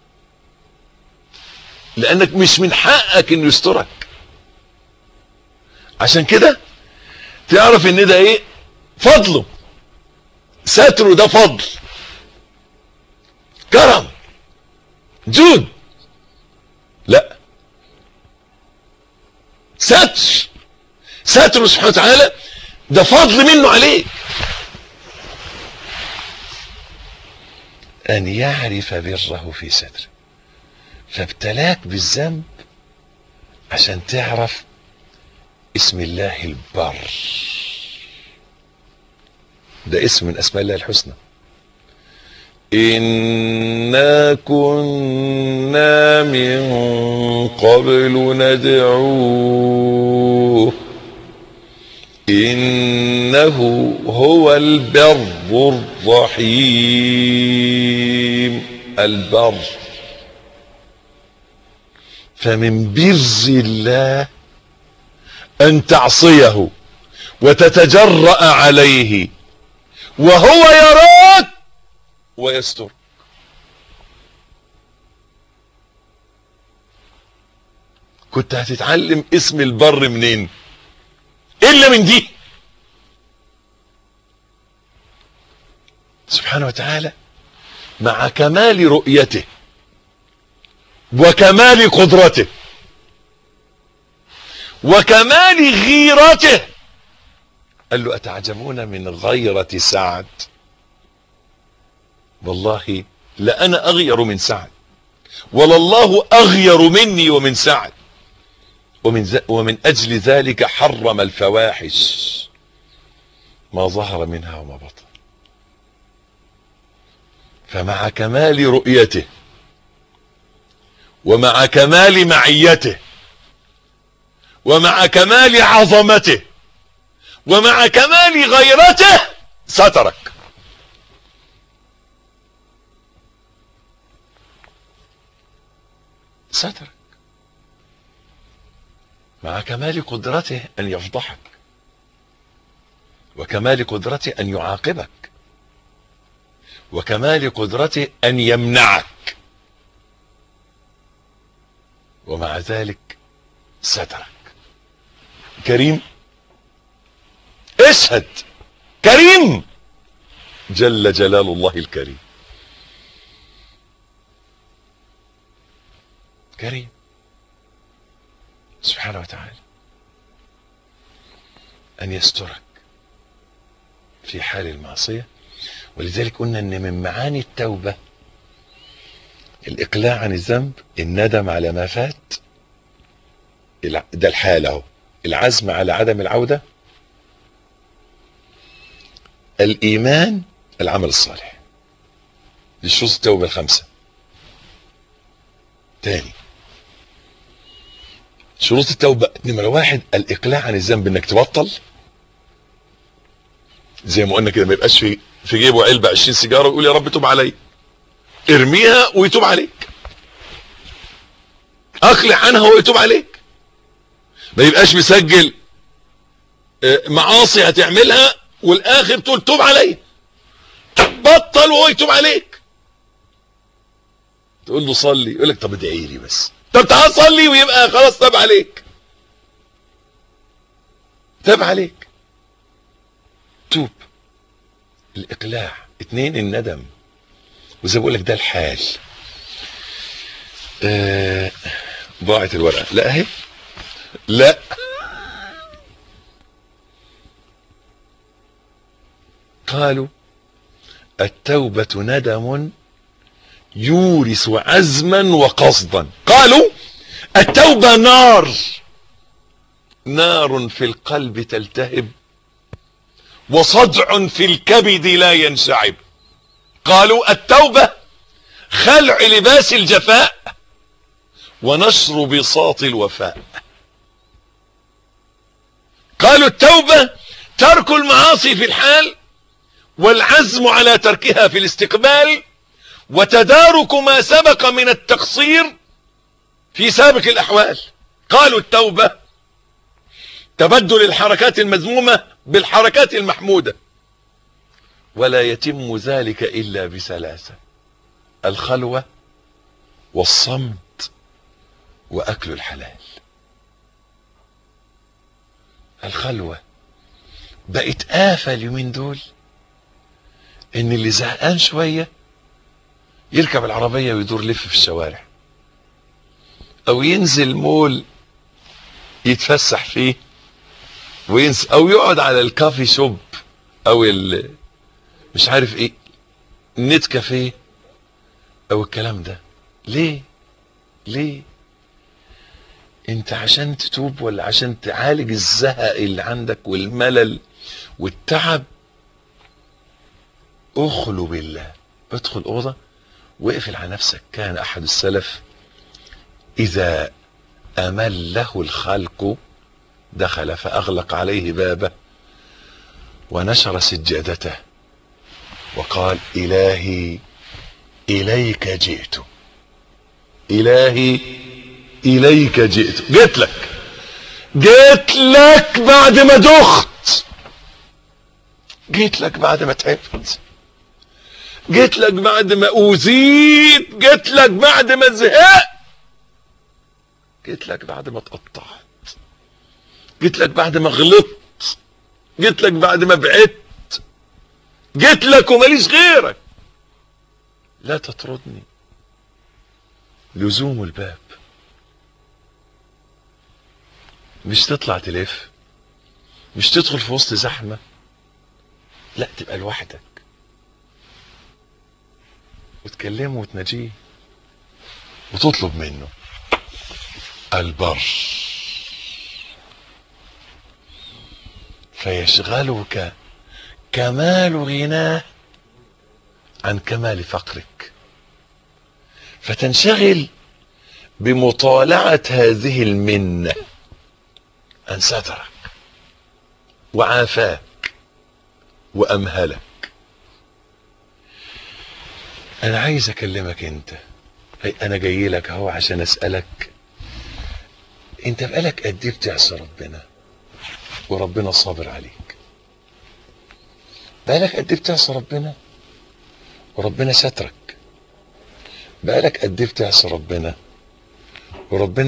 لانك مش من حقك انه يسترك عشان كده تعرف ان ده ايه فضله ستره ده فضل كرم جود لا ستر ستره سبحانه وتعالى ده فضل منه عليك ان يعرف بره في ستره فابتلاك بالذنب عشان تعرف اسم الله البر ده اسم من اسماء الله الحسنى إنا كنا من قبل ندعوه إنه هو البر الرحيم البر فمن بر الله أن تعصيه وتتجرأ عليه وهو يراك ويستر كنت هتتعلم اسم البر منين الا من دي سبحانه وتعالى مع كمال رؤيته وكمال قدرته وكمال غيرته قال له اتعجبون من غيرة سعد والله لأنا أغير من سعد ولله أغير مني ومن سعد ومن, ز... ومن أجل ذلك حرم الفواحش ما ظهر منها وما بطن فمع كمال رؤيته ومع كمال معيته ومع كمال عظمته ومع كمال غيرته سترك سترك مع كمال قدرته ان يفضحك وكمال قدرته ان يعاقبك وكمال قدرته ان يمنعك ومع ذلك سترك كريم اشهد كريم جل جلال الله الكريم كريم سبحانه وتعالى أن يسترك في حال المعصية ولذلك قلنا أن من معاني التوبة الإقلاع عن الذنب الندم على ما فات الع- ده الحال اهو العزم على عدم العودة الإيمان العمل الصالح دي شروط التوبة الخمسة تاني شروط التوبة نمرة واحد الإقلاع عن الذنب إنك تبطل زي ما قلنا كده ما يبقاش في في جيبه علبة 20 سيجارة ويقول يا رب توب علي ارميها ويتوب عليك اقلع عنها ويتوب عليك ما يبقاش مسجل آه، معاصي هتعملها والاخر تقول توب علي بطل وهو يتوب عليك تقول له صلي يقول لك طب ادعي لي بس طب تعال صلي ويبقى خلاص تاب عليك تاب عليك توب الاقلاع اتنين الندم وزي ما بقول لك ده الحال آه ضاعت الورقه لا اهي لا قالوا التوبة ندم يورث عزما وقصدا قالوا التوبة نار نار في القلب تلتهب وصدع في الكبد لا ينسعب قالوا التوبة خلع لباس الجفاء ونشر بساط الوفاء قالوا التوبة ترك المعاصي في الحال والعزم على تركها في الاستقبال وتدارك ما سبق من التقصير في سابق الأحوال قالوا التوبة تبدل الحركات المذمومة بالحركات المحمودة ولا يتم ذلك إلا بثلاثة الخلوة والصمت وأكل الحلال الخلوة بقت آفة اليومين دول إن اللي زهقان شوية يركب العربية ويدور لف في الشوارع أو ينزل مول يتفسح فيه وينس أو يقعد على الكافي شوب أو ال مش عارف إيه النت كافيه أو الكلام ده ليه ليه انت عشان تتوب ولا عشان تعالج الزهق اللي عندك والملل والتعب اخلو بالله ادخل اوضه واقفل على نفسك كان احد السلف اذا امله الخلق دخل فاغلق عليه بابه ونشر سجادته وقال الهي اليك جئت الهي اليك جئت جيت لك جيت لك بعد ما دخت جيت لك بعد ما تعبت جيت لك بعد ما اوذيت جيت لك بعد ما زهقت جيت لك بعد ما اتقطعت جيت لك بعد ما غلطت جيت لك بعد ما بعدت جيت لك وماليش غيرك لا تطردني لزوم الباب مش تطلع تلف مش تدخل في وسط زحمة لا تبقى لوحدك وتكلمه وتناجيه وتطلب منه البر فيشغلك كمال غناه عن كمال فقرك فتنشغل بمطالعة هذه المنة أن سترك وعافاك وأمهلك أنا عايز أكلمك أنت أي أنا جاي لك أهو عشان أسألك أنت بقالك قد إيه بتعصي ربنا وربنا صابر عليك بقالك قد إيه بتعصي ربنا وربنا سترك بقالك قد إيه بتعصي ربنا وربنا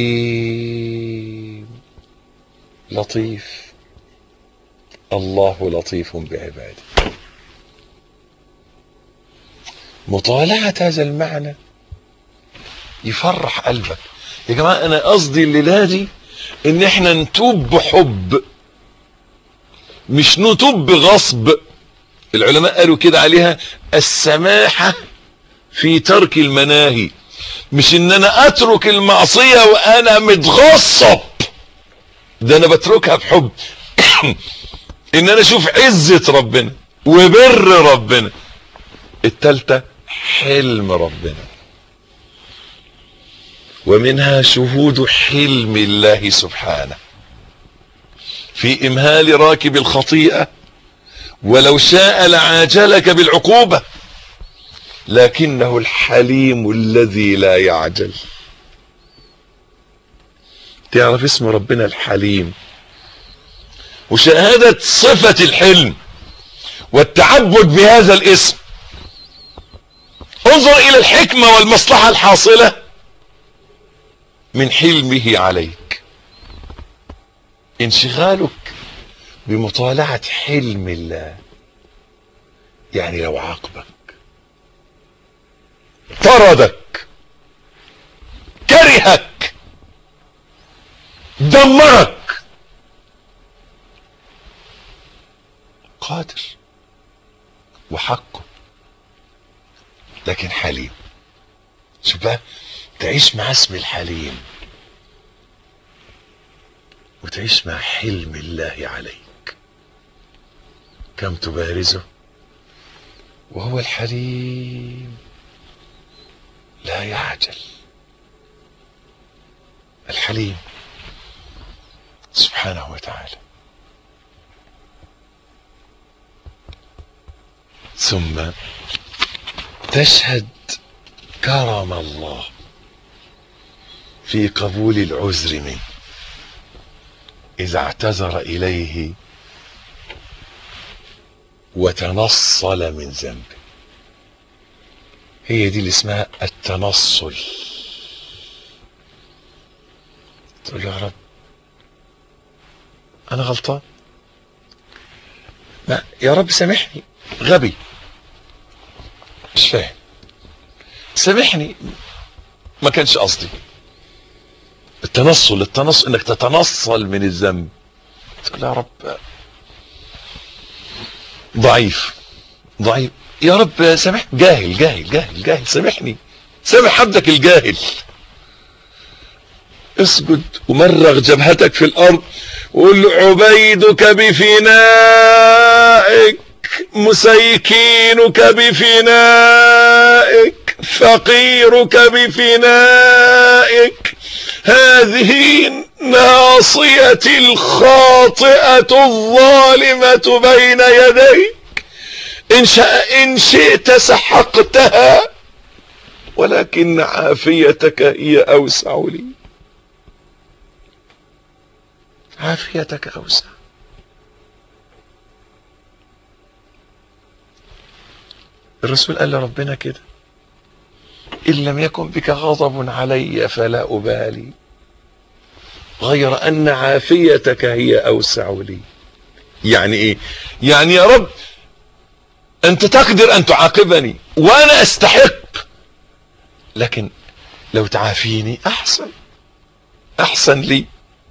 حليم لطيف الله لطيف بعباده مطالعة هذا المعنى يفرح قلبك يا جماعة انا قصدي الليلة دي ان احنا نتوب بحب مش نتوب بغصب العلماء قالوا كده عليها السماحة في ترك المناهي مش ان انا اترك المعصية وانا متغصب ده انا بتركها بحب ان انا اشوف عزة ربنا وبر ربنا التالتة حلم ربنا ومنها شهود حلم الله سبحانه في امهال راكب الخطيئة ولو شاء لعاجلك بالعقوبة لكنه الحليم الذي لا يعجل تعرف اسم ربنا الحليم وشهادة صفة الحلم والتعبد بهذا الاسم انظر الى الحكمة والمصلحة الحاصلة من حلمه عليك انشغالك بمطالعة حلم الله يعني لو عاقبك طردك كرهك دمرك قادر وحقه لكن حليم شوف بقى تعيش مع اسم الحليم وتعيش مع حلم الله عليك كم تبارزه وهو الحليم لا يعجل الحليم سبحانه وتعالى ثم تشهد كرم الله في قبول العذر منه اذا اعتذر اليه وتنصل من ذنبه هي دي اللي اسمها التنصل تقول له يا رب انا غلطان لا يا رب سامحني غبي مش فاهم سامحني ما كانش قصدي التنصل التنصل انك تتنصل من الذنب تقول يا رب ضعيف ضعيف يا رب سامح جاهل جاهل جاهل جاهل سامحني سامح عبدك الجاهل اسجد ومرغ جبهتك في الارض وقول له عبيدك بفنائك مسيكينك بفنائك فقيرك بفنائك هذه ناصيتي الخاطئة الظالمة بين يديك إن, شاء إن شئت سحقتها ولكن عافيتك هي أوسع لي عافيتك أوسع الرسول قال لربنا كده إن لم يكن بك غضب علي فلا أبالي غير أن عافيتك هي أوسع لي يعني إيه يعني يا رب أنت تقدر أن تعاقبني وأنا أستحق لكن لو تعافيني أحسن أحسن لي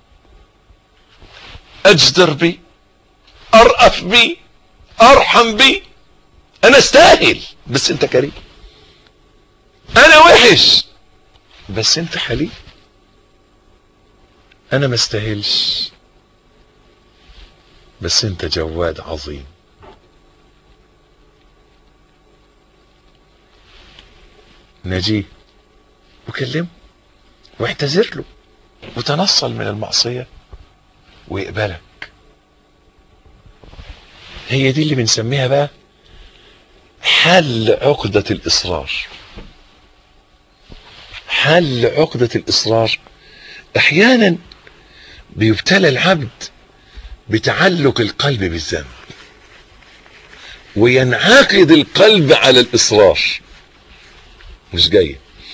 أجدر بي أرأف بي أرحم بي أنا استاهل بس أنت كريم أنا وحش بس أنت حليم أنا ما استاهلش بس أنت جواد عظيم نجيه وكلمه واعتذر له وتنصل من المعصية ويقبلك هي دي اللي بنسميها بقى حل عقدة الإصرار حل عقدة الإصرار أحيانا بيبتلى العبد بتعلق القلب بالذنب وينعقد القلب على الإصرار مش جاية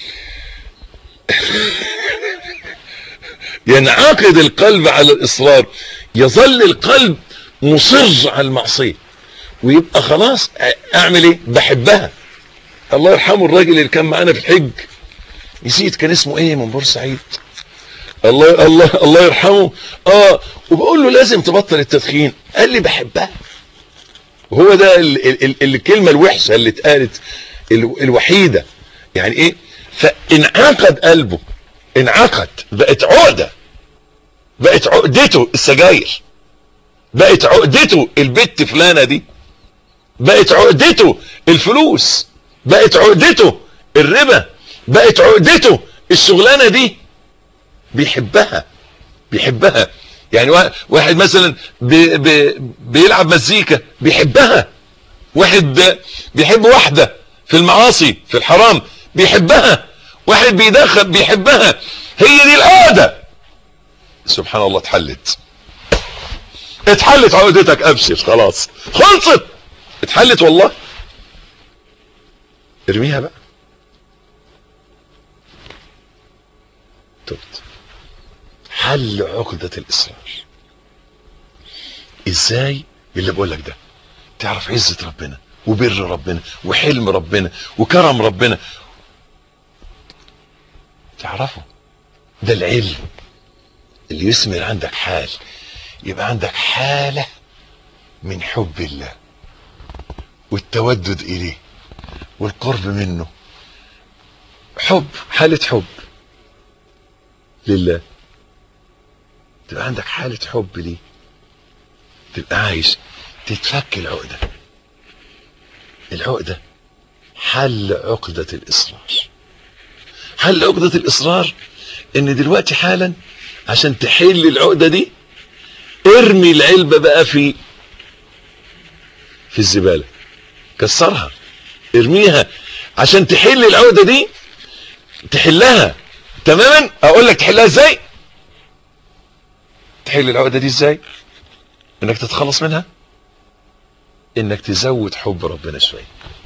ينعقد القلب على الإصرار يظل القلب مصر على المعصية ويبقى خلاص اعمل ايه بحبها الله يرحمه الراجل اللي كان معانا في الحج نسيت كان اسمه ايه من بورسعيد الله الله الله يرحمه اه وبقول له لازم تبطل التدخين قال لي بحبها وهو ده ال ال ال الكلمه الوحشه اللي اتقالت ال الوحيده يعني ايه فانعقد قلبه انعقد بقت عقده بقت عقدته السجاير بقت عقدته البت فلانه دي بقت عقدته الفلوس بقت عقدته الربا بقت عقدته الشغلانه دي بيحبها بيحبها يعني واحد مثلا بي بي بيلعب مزيكا بيحبها واحد بيحب واحده في المعاصي في الحرام بيحبها واحد بيدخل بيحبها هي دي العقده سبحان الله اتحلت اتحلت عقدتك ابشر خلاص خلصت اتحلت والله ارميها بقى تبت حل عقدة الإصرار ازاي اللي بقول لك ده تعرف عزة ربنا وبر ربنا وحلم ربنا وكرم ربنا تعرفه ده العلم اللي يثمر عندك حال يبقى عندك حالة من حب الله والتودد إليه والقرب منه حب حالة حب لله تبقى عندك حالة حب ليه تبقى عايش تتفك العقدة العقدة حل عقدة الإصرار حل عقدة الإصرار إن دلوقتي حالا عشان تحل العقدة دي ارمي العلبة بقى في في الزبالة كسرها ارميها عشان تحل العقدة دي تحلها تماما اقول لك تحلها ازاي تحل العقدة دي ازاي انك تتخلص منها انك تزود حب ربنا شوية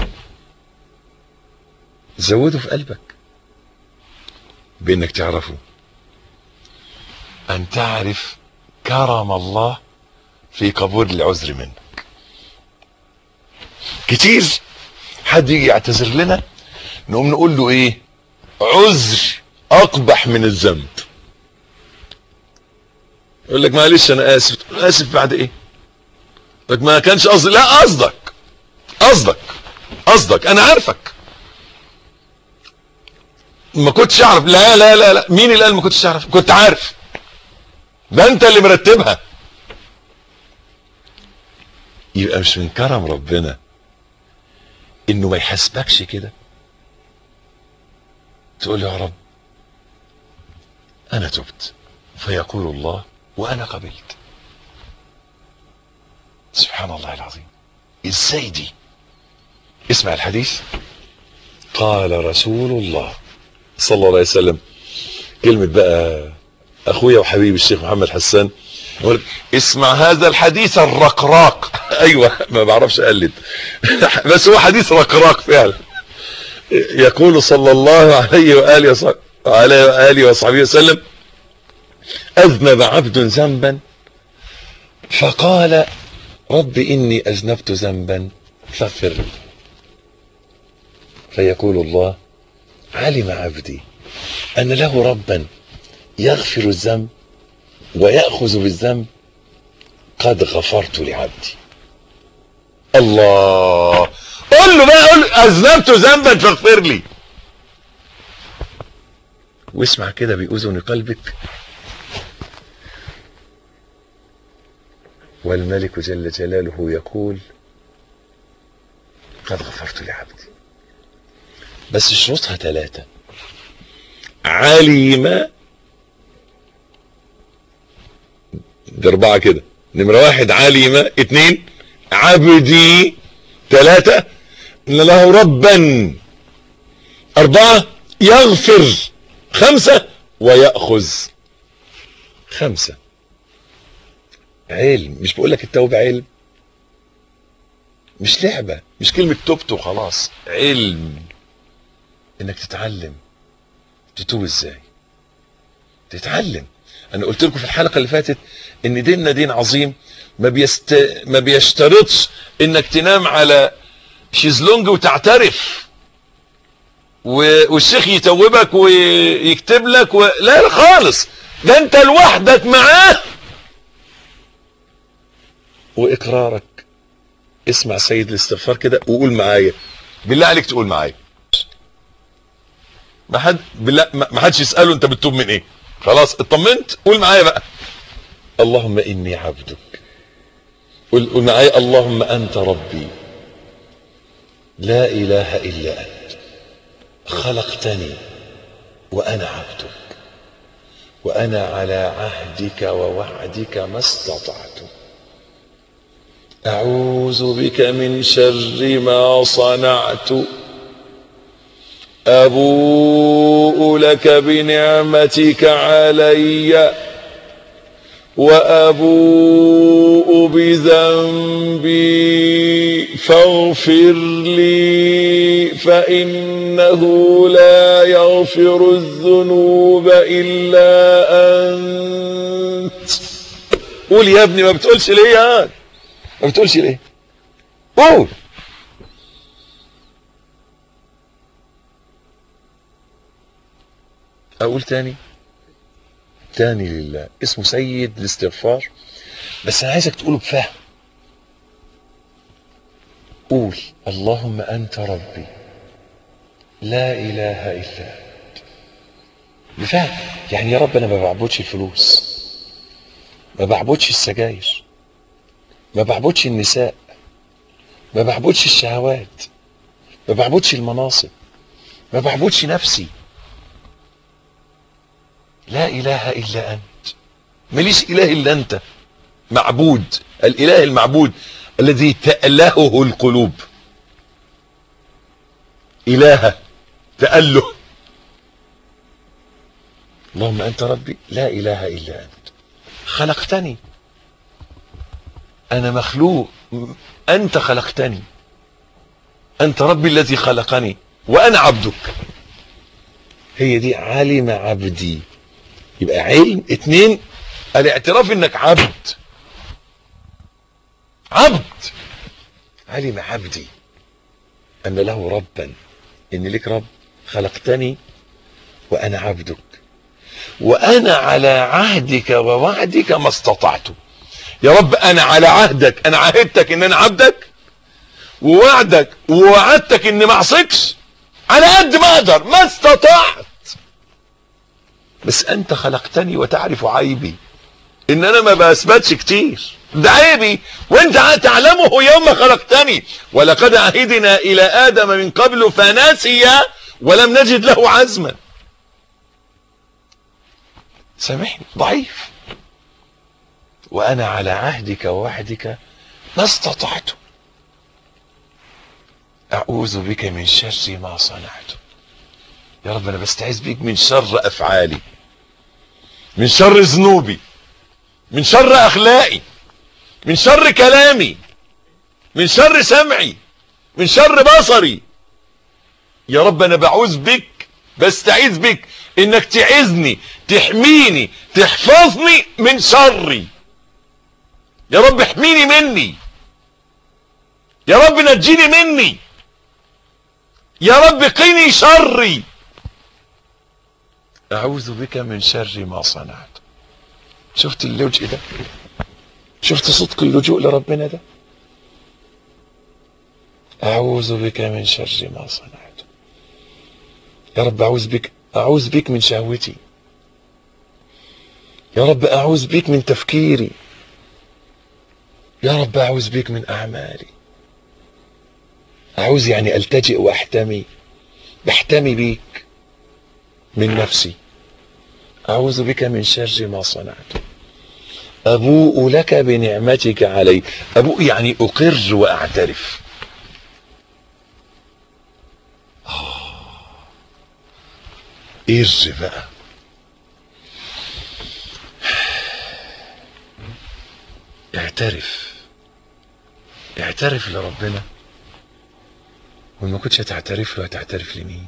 زوده في قلبك بانك تعرفه ان تعرف كرم الله في قبول العذر منك كتير حد يجي يعتذر لنا نقوم نقول له ايه عذر اقبح من الذنب يقول لك معلش انا اسف اسف بعد ايه لك ما كانش قصدي لا قصدك قصدك قصدك انا عارفك ما كنتش اعرف لا لا لا لا مين اللي قال ما كنتش اعرف كنت عارف ده انت اللي مرتبها يبقى مش من كرم ربنا انه ما يحاسبكش كده تقول يا رب انا تبت فيقول الله وانا قبلت سبحان الله العظيم ازاي دي اسمع الحديث قال رسول الله صلى الله عليه وسلم كلمة بقى اخويا وحبيبي الشيخ محمد حسان يقول اسمع هذا الحديث الرقراق ايوه ما بعرفش اقلد بس هو حديث رقراق فعلا يقول صلى الله عليه واله وصحبه عليه واله وصحبه وسلم اذنب عبد ذنبا فقال رب اني اذنبت ذنبا فاغفر لي فيقول الله علم عبدي ان له ربا يغفر الذنب ويأخذ بالذنب قد غفرت لعبدي الله قل له بقى قل اذنبت ذنبا فاغفر لي واسمع كده بأذن قلبك والملك جل جلاله يقول قد غفرت لعبدي بس شروطها ثلاثة علم دي اربعة كده نمرة واحد علم اتنين عبدي ثلاثة ان له ربا اربعة يغفر خمسة ويأخذ خمسة علم مش بقول لك التوبة علم مش لعبة مش كلمة تبت وخلاص علم انك تتعلم تتوب ازاي تتعلم انا قلت لكم في الحلقة اللي فاتت ان ديننا دين عظيم ما بيست ما بيشترطش انك تنام على شيزلونج وتعترف و- والشيخ يتوبك ويكتب لك و... لا لا خالص ده انت لوحدك معاه واقرارك اسمع سيد الاستغفار كده وقول معايا بالله عليك تقول معايا ما حد بالله ما ما حدش يساله انت بتتوب من ايه خلاص اطمنت قول معايا بقى اللهم اني عبدك قول قول معايا اللهم انت ربي لا اله الا انت خلقتني وانا عبدك وانا على عهدك ووعدك ما استطعت اعوذ بك من شر ما صنعت ابوء لك بنعمتك علي وابوء بذنبي فاغفر لي فانه لا يغفر الذنوب الا انت قول يا ابني ما بتقولش ليه يا ما بتقولش ليه قول اقول تاني تاني لله اسمه سيد الاستغفار بس انا عايزك تقوله بفهم قول اللهم انت ربي لا اله الا انت بفهم يعني يا رب انا ما بعبدش الفلوس ما بعبدش السجاير ما بعبدش النساء ما بعبدش الشهوات ما بعبدش المناصب ما بعبدش نفسي لا اله الا انت ماليش اله الا انت معبود الاله المعبود الذي تألهه القلوب اله تأله اللهم انت ربي لا اله الا انت خلقتني انا مخلوق انت خلقتني انت ربي الذي خلقني وانا عبدك هي دي علم عبدي يبقى علم اتنين الاعتراف انك عبد عبد علم عبدي ان له ربا ان لك رب خلقتني وانا عبدك وانا على عهدك ووعدك ما استطعت يا رب انا على عهدك انا عهدتك ان انا عبدك ووعدك ووعدتك اني ما اعصيكش على قد ما اقدر ما استطعت بس انت خلقتني وتعرف عيبي ان انا ما بثبتش كتير ده عيبي وانت تعلمه يوم خلقتني ولقد عهدنا الى ادم من قبل فنسي ولم نجد له عزما سامحني ضعيف وانا على عهدك ووعدك ما استطعت اعوذ بك من شر ما صنعت يا رب انا بستعيذ بيك من شر افعالي من شر ذنوبي من شر اخلاقي من شر كلامي من شر سمعي من شر بصري يا رب انا بعوذ بك بستعيذ بك انك تعزني تحميني تحفظني من شري يا رب احميني مني يا رب نجيني مني يا رب قني شري اعوذ بك من شر ما صنعت شفت اللجء ده شفت صدق اللجوء لربنا ده اعوذ بك من شر ما صنعت يا رب اعوذ بك اعوذ بك من شهوتي يا رب اعوذ بك من تفكيري يا رب اعوذ بك من اعمالي اعوذ يعني التجئ واحتمي بحتمي بيك من نفسي اعوذ بك من شر ما صنعت ابوء لك بنعمتك علي ابوء يعني اقر واعترف قر بقى اعترف اعترف لربنا وما كنتش هتعترف له هتعترف لمين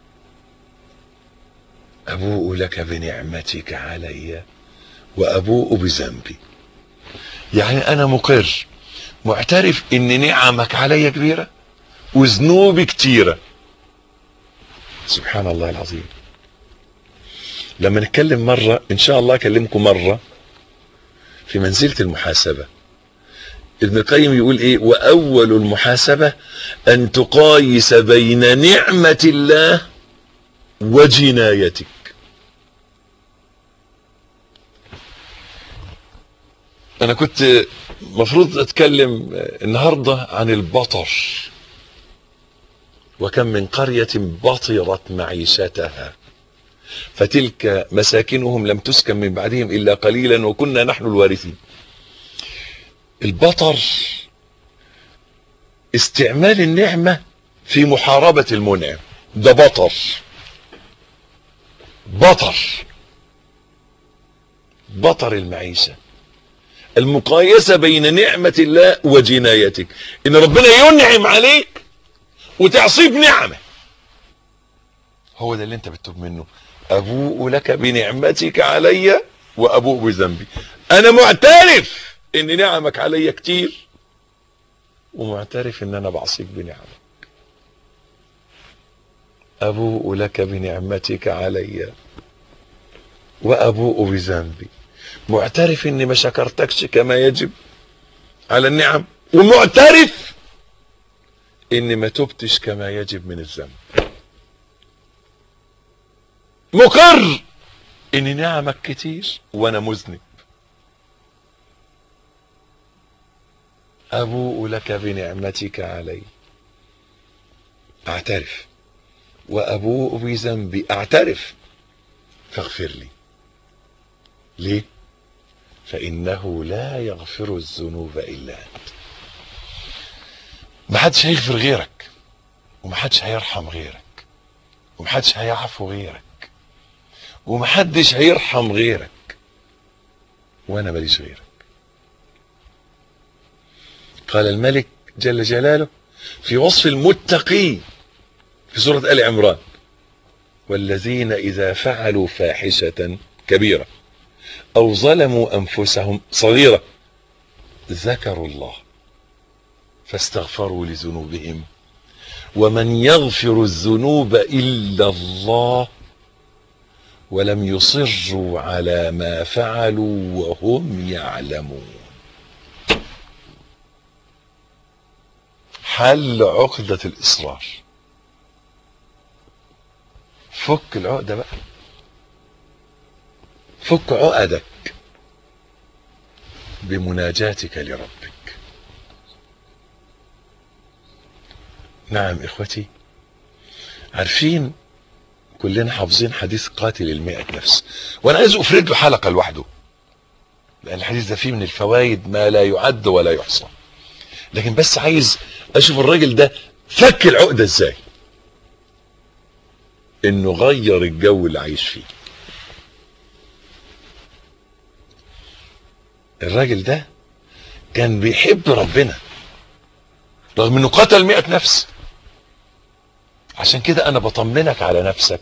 ابوء لك بنعمتك علي وابوء بذنبي يعني انا مقر معترف ان نعمك علي كبيره وذنوبي كتيره سبحان الله العظيم لما نتكلم مرة ان شاء الله اكلمكم مرة في منزلة المحاسبة ابن القيم يقول ايه واول المحاسبة ان تقايس بين نعمة الله وجنايتك انا كنت مفروض اتكلم النهاردة عن البطر وكم من قرية بطرت معيشتها فتلك مساكنهم لم تسكن من بعدهم الا قليلا وكنا نحن الوارثين البطر استعمال النعمة في محاربة المنعم ده بطر بطر بطر المعيشة المقايسة بين نعمة الله وجنايتك ان ربنا ينعم عليك وتعصيه بنعمه هو ده اللي انت بتتوب منه ابوء لك بنعمتك علي وابوء بذنبي انا معترف ان نعمك علي كتير ومعترف ان انا بعصيك بنعمك ابوء لك بنعمتك علي وابوء بذنبي معترف اني ما شكرتكش كما يجب على النعم ومعترف اني ما تبتش كما يجب من الذنب مقر ان نعمك كتير وانا مذنب ابوء لك بنعمتك علي اعترف وابوء بذنبي اعترف فاغفر لي ليه فانه لا يغفر الذنوب الا انت محدش هيغفر غيرك ومحدش هيرحم غيرك ومحدش هيعفو غيرك ومحدش هيرحم غيرك وانا ماليش غيرك قال الملك جل جلاله في وصف المتقين في سورة آل عمران والذين إذا فعلوا فاحشة كبيرة أو ظلموا أنفسهم صغيرة ذكروا الله فاستغفروا لذنوبهم ومن يغفر الذنوب إلا الله ولم يصروا على ما فعلوا وهم يعلمون حل عقدة الإصرار فك العقدة بقى فك عقدك بمناجاتك لربك نعم إخوتي عارفين كلنا حافظين حديث قاتل المئة نفس وانا عايز افرد له حلقة لوحده لان الحديث ده فيه من الفوائد ما لا يعد ولا يحصى لكن بس عايز اشوف الراجل ده فك العقدة ازاي انه غير الجو اللي عايش فيه الراجل ده كان بيحب ربنا رغم انه قتل مئة نفس عشان كده انا بطمنك على نفسك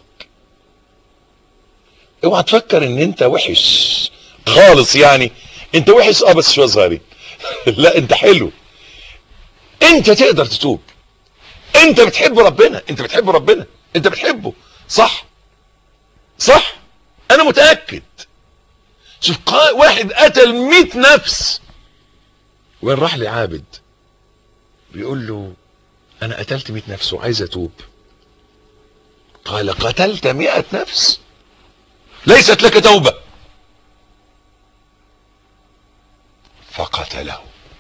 اوعى تفكر ان انت وحش خالص يعني انت وحش اه بس شويه صغيرين لا انت حلو انت تقدر تتوب انت بتحب ربنا انت بتحب ربنا انت بتحبه صح صح انا متاكد شوف قا... واحد قتل مئة نفس وين راح لعابد بيقول له انا قتلت مئة نفس وعايز اتوب قال قتلت مئة نفس ليست لك توبة فقتله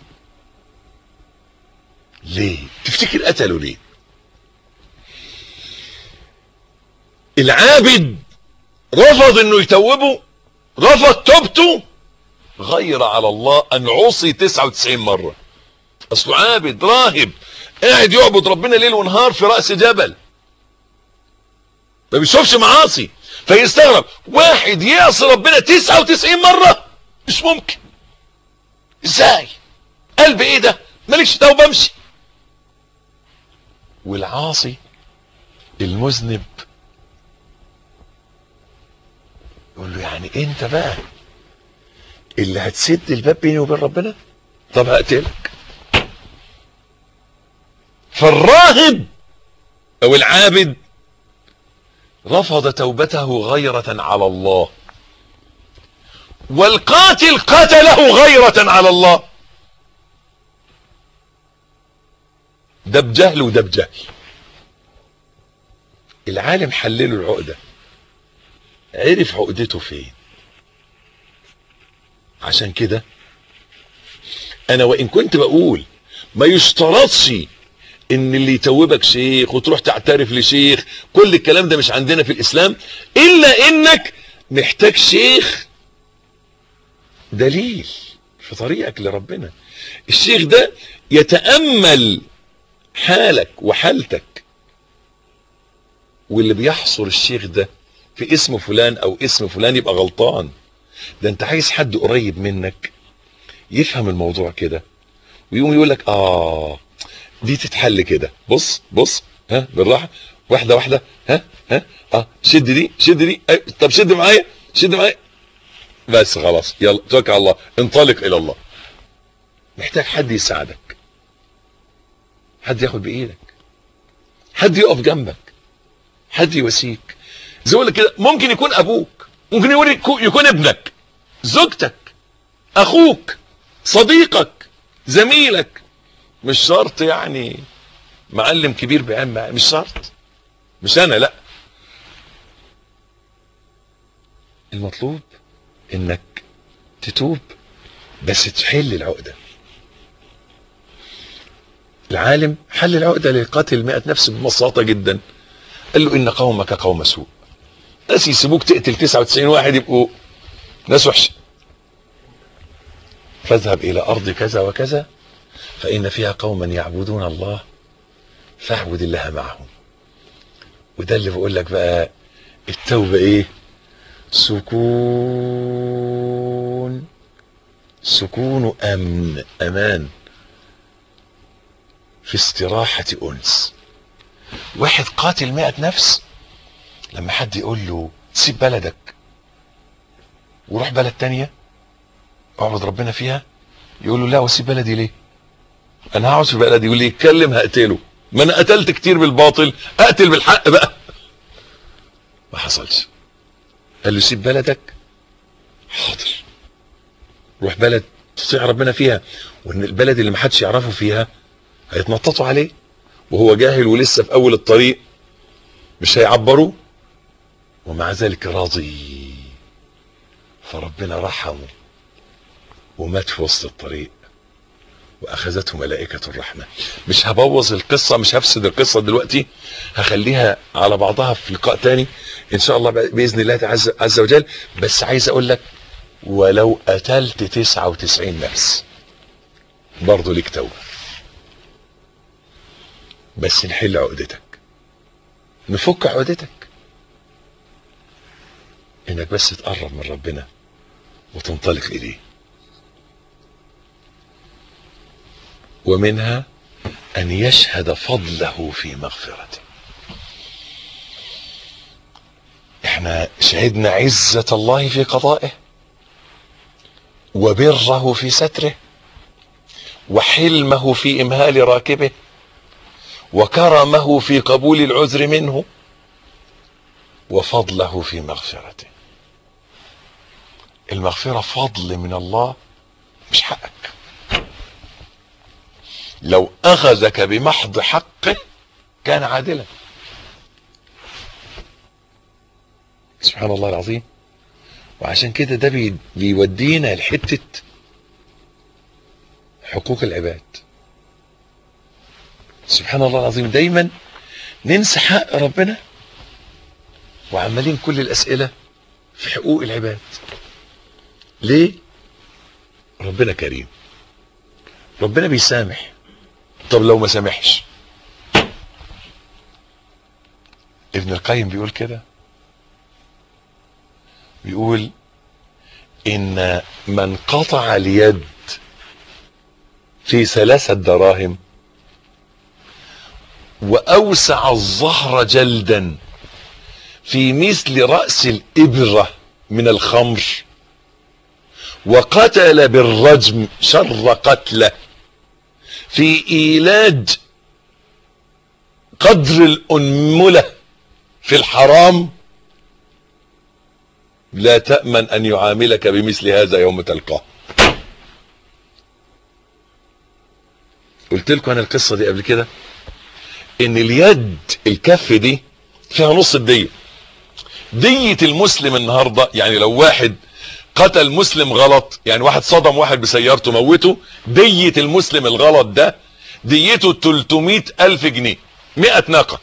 ليه تفتكر قتله ليه العابد رفض انه يتوبه رفض توبته غير على الله ان عصي 99 مرة اصله عابد راهب قاعد يعبد ربنا ليل ونهار في رأس جبل ما بيشوفش معاصي فيستغرب واحد يعصي ربنا 99 مرة مش ممكن ازاي قلب ايه ده مالكش توبة امشي والعاصي المذنب يقول له يعني انت بقى اللي هتسد الباب بيني وبين ربنا طب هقتلك فالراهب او العابد رفض توبته غيرة على الله والقاتل قتله غيرة على الله ده بجهل وده بجهل العالم حلله العقدة عرف عقدته فين عشان كده انا وان كنت بقول ما يشترطش ان اللي يتوبك شيخ وتروح تعترف لشيخ كل الكلام ده مش عندنا في الاسلام الا انك محتاج شيخ دليل في طريقك لربنا الشيخ ده يتأمل حالك وحالتك واللي بيحصر الشيخ ده في اسم فلان او اسم فلان يبقى غلطان ده انت عايز حد قريب منك يفهم الموضوع كده ويقوم يقول لك اه دي تتحل كده بص بص ها بالراحه واحده واحده ها ها اه شد دي شد دي أي طب شد معايا شد معايا بس خلاص يلا توكل على الله انطلق الى الله محتاج حد يساعدك حد ياخد بايدك حد يقف جنبك حد يواسيك زي ما كده ممكن يكون ابوك ممكن يكون يكون ابنك زوجتك اخوك صديقك زميلك مش شرط يعني معلم كبير بعلم مش شرط مش انا لا المطلوب انك تتوب بس تحل العقده العالم حل العقده لقاتل مئة نفس ببساطه جدا قال له ان قومك قوم سوء ناس يسيبوك تقتل 99 واحد يبقوا ناس وحشه فاذهب الى ارض كذا وكذا فان فيها قوما يعبدون الله فاعبد الله معهم وده اللي بقول لك بقى التوبه ايه سكون سكون امن امان في استراحه انس واحد قاتل مئة نفس لما حد يقول له سيب بلدك وروح بلد تانية اعبد ربنا فيها يقول له لا واسيب بلدي ليه انا هقعد في بلدي واللي يتكلم هقتله ما انا قتلت كتير بالباطل اقتل بالحق بقى ما حصلش قال له سيب بلدك حاضر روح بلد تطيع ربنا فيها وان البلد اللي محدش يعرفه فيها هيتنططوا عليه وهو جاهل ولسه في اول الطريق مش هيعبروه ومع ذلك راضي فربنا رحمه ومات في وسط الطريق واخذته ملائكة الرحمة مش هبوظ القصة مش هفسد القصة دلوقتي هخليها على بعضها في لقاء تاني ان شاء الله باذن الله عز, عز وجل بس عايز اقول لك ولو قتلت 99 نفس برضه ليك توبة بس نحل عقدتك نفك عقدتك انك بس تقرب من ربنا وتنطلق اليه ومنها ان يشهد فضله في مغفرته احنا شهدنا عزة الله في قضائه وبره في ستره وحلمه في امهال راكبه وكرمه في قبول العذر منه وفضله في مغفرته المغفرة فضل من الله مش حقك لو اخذك بمحض حقه كان عادلا سبحان الله العظيم وعشان كده ده بي بيودينا لحتة حقوق العباد سبحان الله العظيم دايما ننسى حق ربنا وعمالين كل الاسئلة في حقوق العباد ليه ربنا كريم ربنا بيسامح طب لو ما سامحش ابن القيم بيقول كده بيقول ان من قطع اليد في ثلاثة دراهم واوسع الظهر جلدا في مثل رأس الإبرة من الخمر وقتل بالرجم شر قتله في إيلاج قدر الأنملة في الحرام لا تأمن أن يعاملك بمثل هذا يوم تلقاه قلت لكم أنا القصة دي قبل كده إن اليد الكف دي فيها نص الدية دية المسلم النهاردة يعني لو واحد قتل مسلم غلط يعني واحد صدم واحد بسيارته موته دية المسلم الغلط ده ديته 300 ألف جنيه 100 ناقة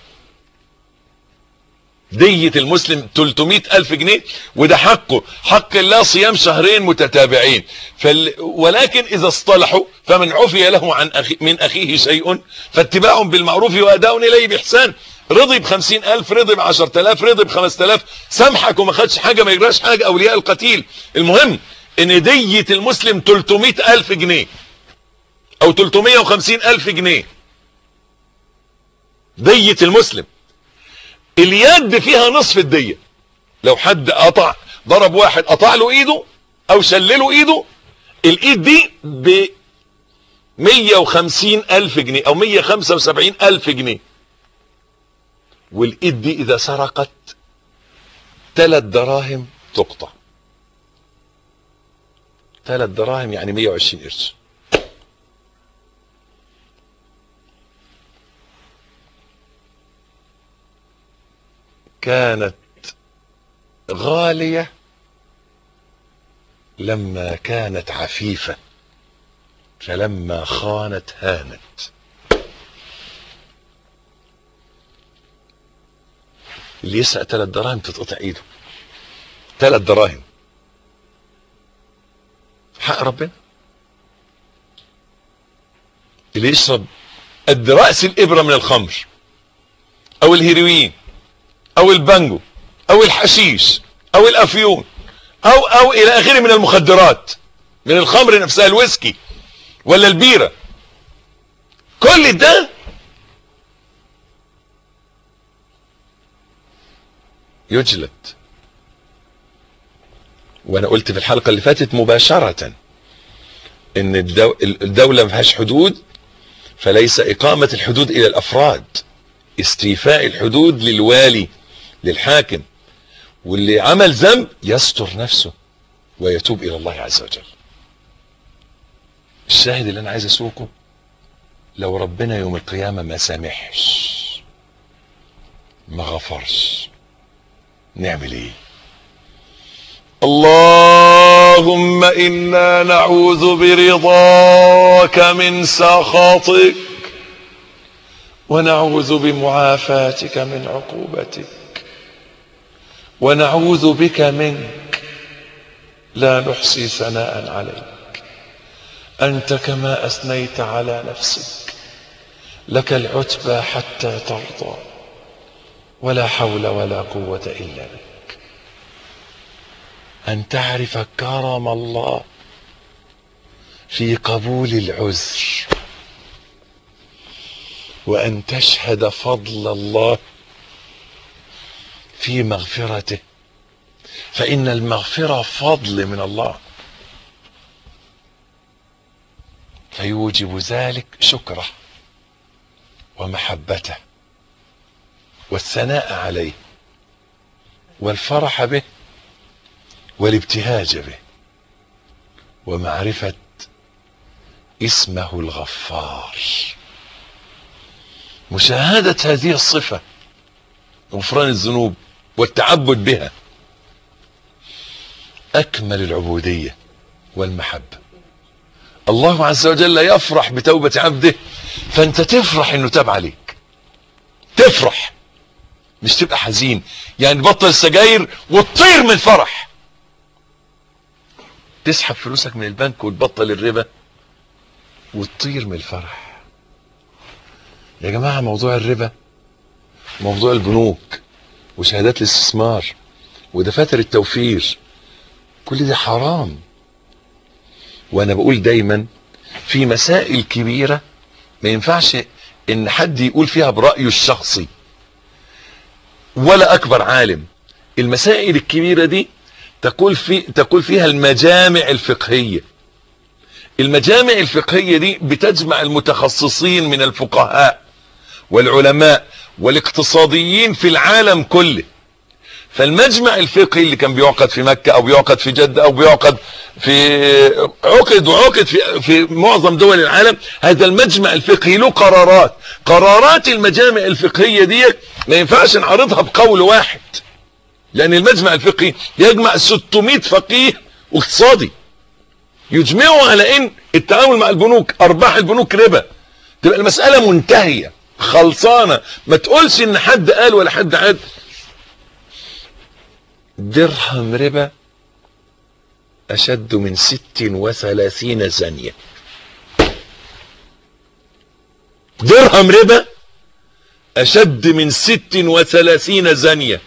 دية المسلم 300 ألف جنيه وده حقه حق الله صيام شهرين متتابعين فال... ولكن إذا اصطلحوا فمن عفي له عن أخي... من أخيه شيء فاتباع بالمعروف وأداء إليه بإحسان رضي بخمسين ألف رضي بعشرة آلاف رضي بخمسة آلاف سامحك وما خدش حاجة ما يجراش حاجة أولياء القتيل المهم إن دية المسلم 300 ألف جنيه أو 350 ألف جنيه دية المسلم اليد فيها نصف الدية لو حد قطع ضرب واحد قطع له ايده او شلله ايده الايد دي ب 150 الف جنيه او 175 الف جنيه والايد دي اذا سرقت ثلاث دراهم تقطع ثلاث دراهم يعني 120 قرش كانت غالية لما كانت عفيفة فلما خانت هانت اللي يسرق ثلاث دراهم تتقطع ايده ثلاث دراهم حق ربنا اللي يشرب قد رأس الإبرة من الخمر أو الهيروين او البانجو او الحشيش او الافيون او او الى اخره من المخدرات من الخمر نفسها الويسكي ولا البيرة كل ده يجلد وانا قلت في الحلقة اللي فاتت مباشرة ان الدو... الدولة ما فيهاش حدود فليس اقامة الحدود الى الافراد استيفاء الحدود للوالي للحاكم واللي عمل ذنب يستر نفسه ويتوب الى الله عز وجل الشاهد اللي انا عايز اسوقه لو ربنا يوم القيامة ما سامحش ما غفرش نعمل ايه اللهم انا نعوذ برضاك من سخطك ونعوذ بمعافاتك من عقوبتك ونعوذ بك منك لا نحصي ثناء عليك انت كما اثنيت على نفسك لك العتبى حتى ترضى ولا حول ولا قوه الا بك ان تعرف كرم الله في قبول العذر وان تشهد فضل الله في مغفرته فان المغفره فضل من الله فيوجب ذلك شكره ومحبته والثناء عليه والفرح به والابتهاج به ومعرفه اسمه الغفار مشاهده هذه الصفه غفران الذنوب والتعبد بها اكمل العبوديه والمحبه الله عز وجل يفرح بتوبه عبده فانت تفرح انه تاب عليك تفرح مش تبقى حزين يعني تبطل السجاير وتطير من الفرح تسحب فلوسك من البنك وتبطل الربا وتطير من الفرح يا جماعه موضوع الربا موضوع البنوك وشهادات الاستثمار ودفاتر التوفير كل ده حرام وانا بقول دايما في مسائل كبيرة ما ينفعش ان حد يقول فيها برأيه الشخصي ولا اكبر عالم المسائل الكبيرة دي تقول في تقول فيها المجامع الفقهية المجامع الفقهية دي بتجمع المتخصصين من الفقهاء والعلماء والاقتصاديين في العالم كله فالمجمع الفقهي اللي كان بيعقد في مكة او بيعقد في جدة او بيعقد في عقد وعقد في, في معظم دول العالم هذا المجمع الفقهي له قرارات قرارات المجامع الفقهية دي ما ينفعش نعرضها بقول واحد لان المجمع الفقهي يجمع 600 فقيه واقتصادي يجمعوا على ان التعامل مع البنوك ارباح البنوك ربا تبقى المسألة منتهية خلصانة ما تقولش ان حد قال ولا حد عاد درهم ربا اشد من ست وثلاثين زانية درهم ربا اشد من ست وثلاثين زانية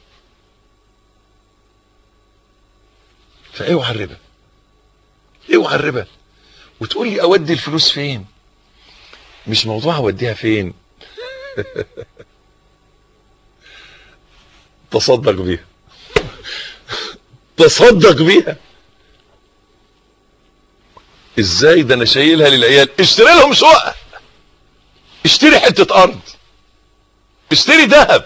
فاوعى الربا اوعى الربا وتقول لي اودي الفلوس فين مش موضوع اوديها فين تصدق بيها تصدق بيها ازاي ده انا شايلها للعيال اشتري لهم شقق اشتري حتة ارض اشتري ذهب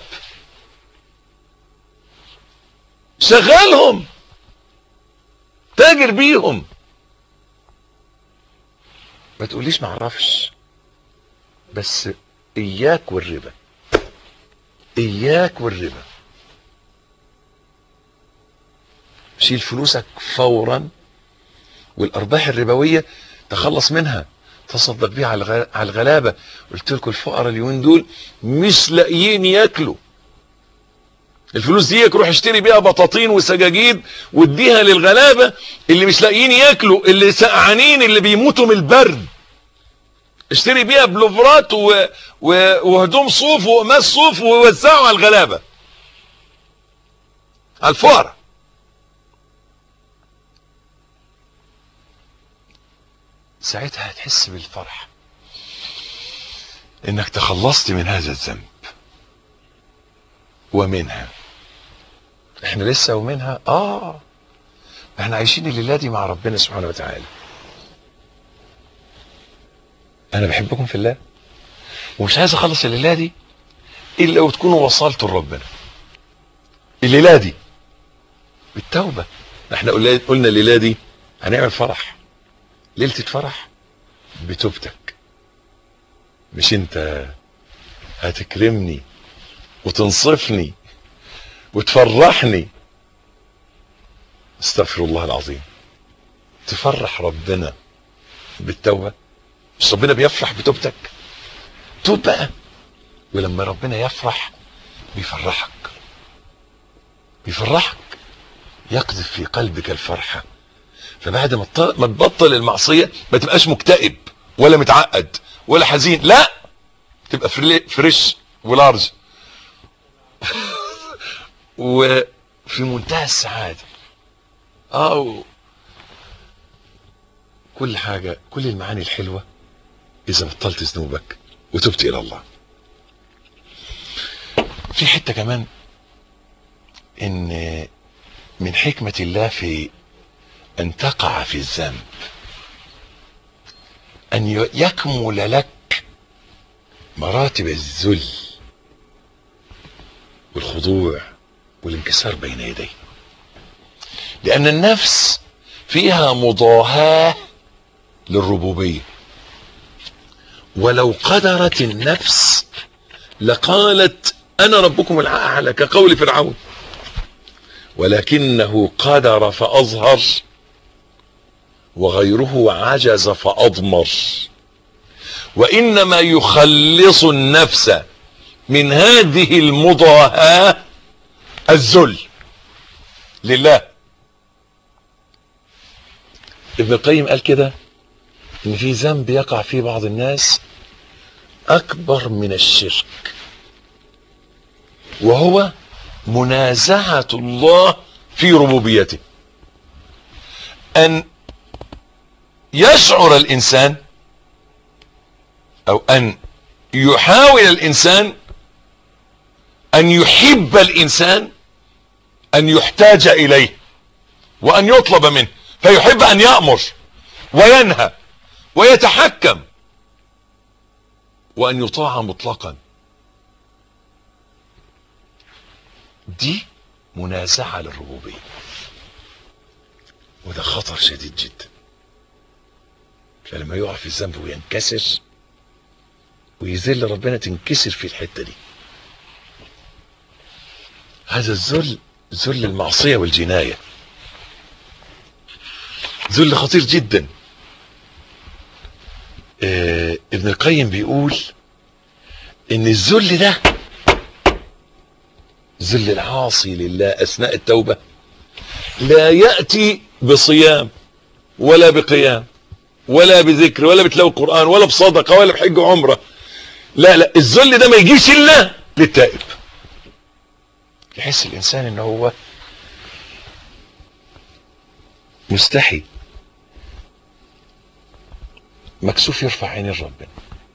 شغلهم تاجر بيهم ما تقوليش ما اعرفش بس اياك والربا اياك والربا شيل فلوسك فورا والارباح الربويه تخلص منها تصدق بيها على الغلابه قلت لكم الفقراء اليومين دول مش لاقيين ياكلوا الفلوس دي روح اشتري بيها بطاطين وسجاجيد واديها للغلابه اللي مش لاقيين ياكلوا اللي سقعانين اللي بيموتوا من البرد اشتري بيها بلوفرات و... و... وهدوم صوف وقماش صوف ووزعوا على الغلابه على الفقراء ساعتها هتحس بالفرح انك تخلصت من هذا الذنب ومنها احنا لسه ومنها اه احنا عايشين الليله دي مع ربنا سبحانه وتعالى انا بحبكم في الله ومش عايز اخلص الليله دي الا وتكونوا وصلتوا لربنا الليله دي بالتوبه احنا قلنا الليله دي هنعمل فرح ليله فرح بتوبتك مش انت هتكرمني وتنصفني وتفرحني استغفر الله العظيم تفرح ربنا بالتوبه مش ربنا بيفرح بتوبتك توب بقى ولما ربنا يفرح بيفرحك بيفرحك يقذف في قلبك الفرحة فبعد ما ما تبطل المعصية ما تبقاش مكتئب ولا متعقد ولا حزين لا تبقى فريش ولارج وفي منتهى السعادة اه كل حاجة كل المعاني الحلوة إذا بطلت ذنوبك وتبت إلى الله في حتة كمان إن من حكمة الله في أن تقع في الذنب أن يكمل لك مراتب الذل والخضوع والانكسار بين يديه لأن النفس فيها مضاهاة للربوبيه ولو قدرت النفس لقالت انا ربكم الاعلى كقول فرعون ولكنه قدر فاظهر وغيره عجز فاضمر وانما يخلص النفس من هذه المضاهاه الذل لله ابن القيم قال كده ان في ذنب يقع فيه بعض الناس اكبر من الشرك وهو منازعة الله في ربوبيته ان يشعر الانسان او ان يحاول الانسان ان يحب الانسان ان يحتاج اليه وان يطلب منه فيحب ان يأمر وينهى ويتحكم وان يطاع مطلقا دي منازعة للربوبية وده خطر شديد جدا فلما يقع في الذنب وينكسر ويذل ربنا تنكسر في الحتة دي هذا الذل ذل المعصية والجناية ذل خطير جدا آه ابن القيم بيقول ان الذل ده ذل العاصي لله اثناء التوبة لا يأتي بصيام ولا بقيام ولا بذكر ولا بتلاوة قرآن ولا بصدقة ولا بحج عمرة لا لا الذل ده ما يجيش الا للتائب يحس الانسان ان هو مستحي مكسوف يرفع عين ربنا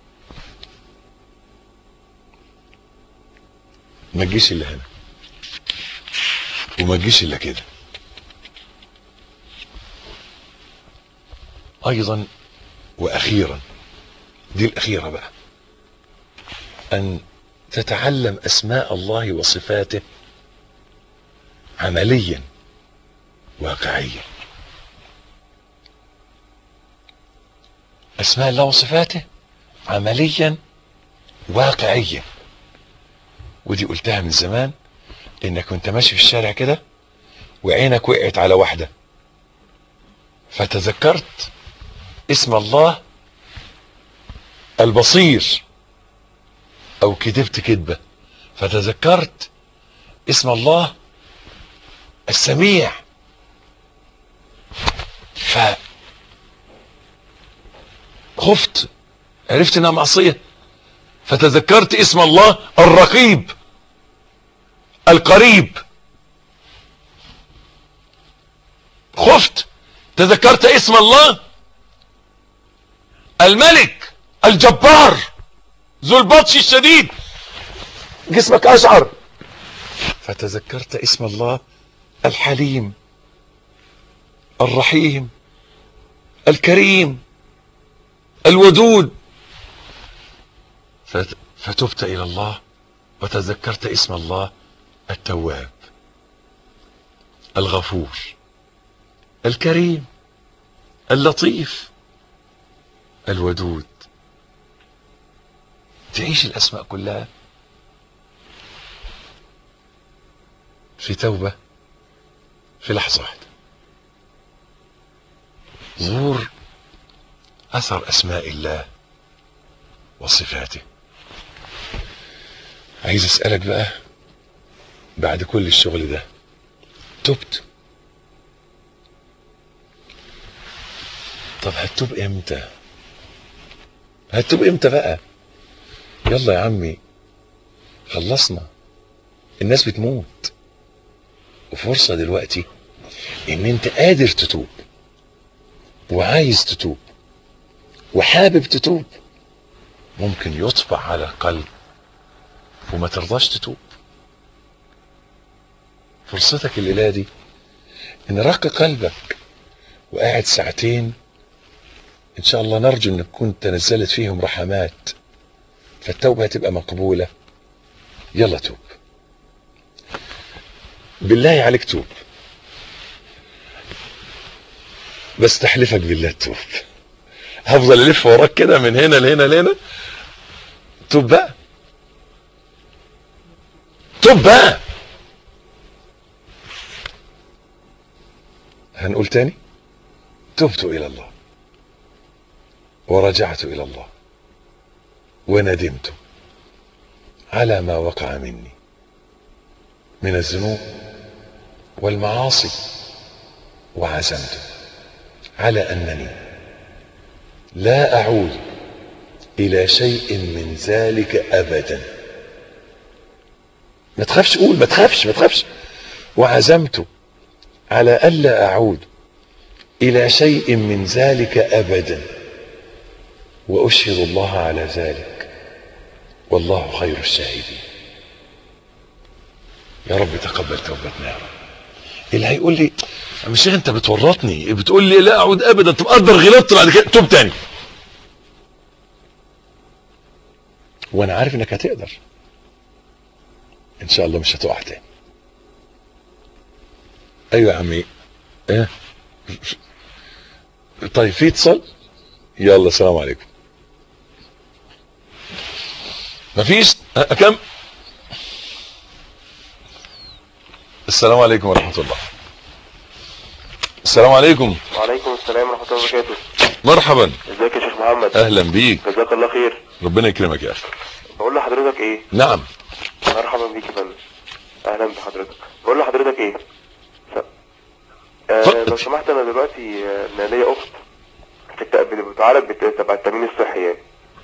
ما تجيش الا هنا وما تجيش الا كده ايضا واخيرا دي الاخيره بقى ان تتعلم اسماء الله وصفاته عمليا واقعيا اسماء الله وصفاته عمليا واقعيا ودي قلتها من زمان انك كنت ماشي في الشارع كده وعينك وقعت على واحده فتذكرت اسم الله البصير او كذبت كذبه فتذكرت اسم الله السميع ف خفت عرفت انها معصيه فتذكرت اسم الله الرقيب القريب خفت تذكرت اسم الله الملك الجبار ذو البطش الشديد جسمك اشعر فتذكرت اسم الله الحليم الرحيم الكريم الودود فتبت الى الله وتذكرت اسم الله التواب الغفور الكريم اللطيف الودود تعيش الاسماء كلها في توبة في لحظة واحدة ظهور اثر اسماء الله وصفاته عايز اسألك بقى بعد كل الشغل ده تبت طب هتتوب امتى هتتوب امتى بقى يلا يا عمي خلصنا الناس بتموت وفرصة دلوقتي ان انت قادر تتوب وعايز تتوب وحابب تتوب ممكن يطبع على القلب وما ترضاش تتوب فرصتك الليلة دي ان رق قلبك وقاعد ساعتين ان شاء الله نرجو ان تكون تنزلت فيهم رحمات فالتوبة هتبقى مقبولة يلا توب بالله عليك توب بس تحلفك بالله توب هفضل الف وراك كده من هنا لهنا لهنا توب بقى توب بقى هنقول تاني تبت الى الله ورجعت الى الله وندمت على ما وقع مني من الذنوب والمعاصي وعزمت على انني لا اعود الى شيء من ذلك ابدا ما تخافش قول ما تخافش ما تخافش وعزمت على الا اعود الى شيء من ذلك ابدا واشهد الله على ذلك والله خير الشاهدين يا رب تقبل توبتنا يا رب اللي هيقول لي يا شيخ انت بتورطني بتقول لي لا اعود ابدا طب قدر غلطت بعد كده توب تاني وانا عارف انك هتقدر ان شاء الله مش هتقع تاني ايوه يا عمي ايه طيب في اتصال يلا السلام عليكم مفيش أه، كم السلام عليكم ورحمة الله السلام عليكم وعليكم السلام ورحمة الله وبركاته مرحبا ازيك يا شيخ محمد اهلا بيك جزاك الله خير ربنا يكرمك يا اخي بقول لحضرتك ايه نعم مرحبا بيك يا فندم اهلا بحضرتك بقول لحضرتك ايه ف... آه اتفضل. لو سمحت انا دلوقتي آه، انا ليا اخت في الت- بتعالج بت- تبع التامين الصحي يعني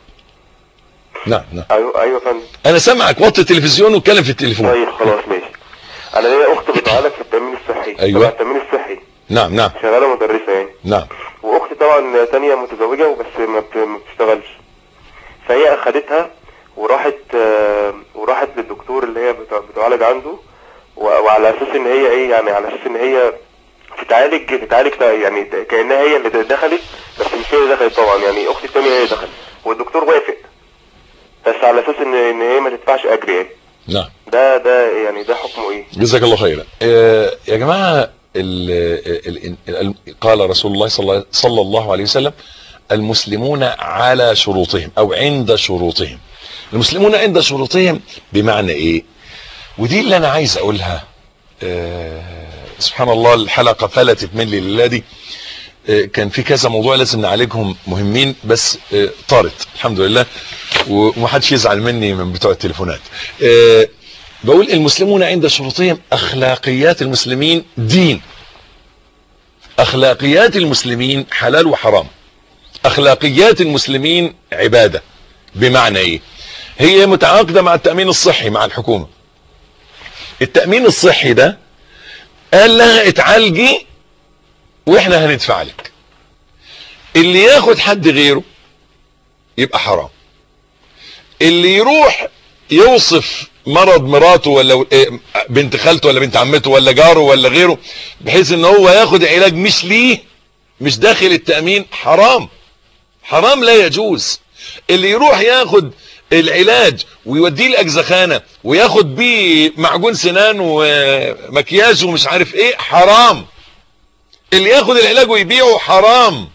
نعم نعم ايوه ايوه يا فندم انا سامعك وطي التلفزيون واتكلم في التليفون طيب خلاص ماشي انا ليا اخت بتعالج في التامين الصحي أيوة. تبع التامين الصحي نعم نعم شغاله مدرسه يعني نعم واختي طبعا تانية متزوجة وبس ما بت- ما بتشتغلش فهي اخدتها وراحت آه، وراحت للدكتور اللي هي بتع- بتعالج عنده و- وعلى اساس ان هي ايه يعني على اساس ان هي تتعالج تتعالج تا- يعني ت- كانها هي اللي دخلت بس مش هي اللي دخلت طبعا يعني اختي التانية هي اللي دخلت والدكتور وافق بس على اساس ان ان هي ما تدفعش اجر يعني نعم ده ده يعني ده حكمه ايه؟ جزاك الله خيرا آه، يا جماعة ال ال ال قال رسول الله صلى الله- صلى الله عليه وسلم المسلمون على شروطهم او عند شروطهم المسلمون عند شروطهم بمعنى ايه ودي اللي انا عايز اقولها آه، سبحان الله الحلقة فلتت مني الليلة دي آه، كان في كذا موضوع لازم نعالجهم مهمين بس آه، طارت الحمد لله ومحدش يزعل مني من بتوع التليفونات آه، بقول المسلمون عند شروطهم اخلاقيات المسلمين دين اخلاقيات المسلمين حلال وحرام اخلاقيات المسلمين عبادة بمعنى ايه هي متعاقدة مع التأمين الصحي مع الحكومة التأمين الصحي ده قال لها اتعالجي واحنا هندفع لك اللي ياخد حد غيره يبقى حرام اللي يروح يوصف مرض مراته ولا إيه، بنت خالته ولا بنت عمته ولا جاره ولا غيره بحيث ان هو ياخد علاج مش ليه مش داخل التأمين حرام حرام لا يجوز اللي يروح ياخد العلاج ويوديه الاجزخانه وياخد بيه معجون سنان ومكياج ومش عارف ايه حرام اللي ياخد العلاج ويبيعه حرام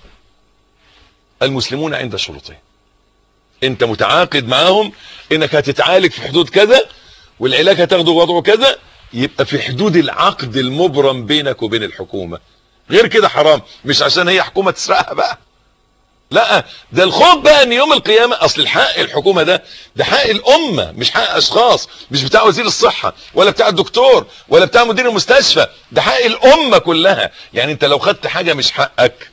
المسلمون عند شروطهم انت متعاقد معاهم انك هتتعالج في حدود كذا والعلاج هتاخده وضعه كذا يبقى في حدود العقد المبرم بينك وبين الحكومة غير كده حرام مش عشان هي حكومة تسرقها بقى لا ده الخوف بقى ان يوم القيامة اصل الحق الحكومة ده ده حق الامة مش حق اشخاص مش بتاع وزير الصحة ولا بتاع الدكتور ولا بتاع مدير المستشفى ده حق الامة كلها يعني انت لو خدت حاجة مش حقك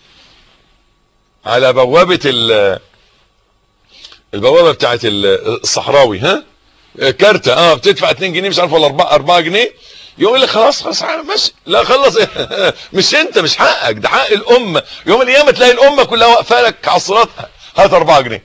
على بوابة ال البوابة بتاعت الصحراوي ها كارتة اه بتدفع 2 جنيه مش عارف ولا 4 4 جنيه يقول لك خلاص خلاص ماشي لا خلص مش انت مش حقك ده حق الامه يوم القيامه تلاقي الامه كلها واقفه لك على الصراط هات 4 جنيه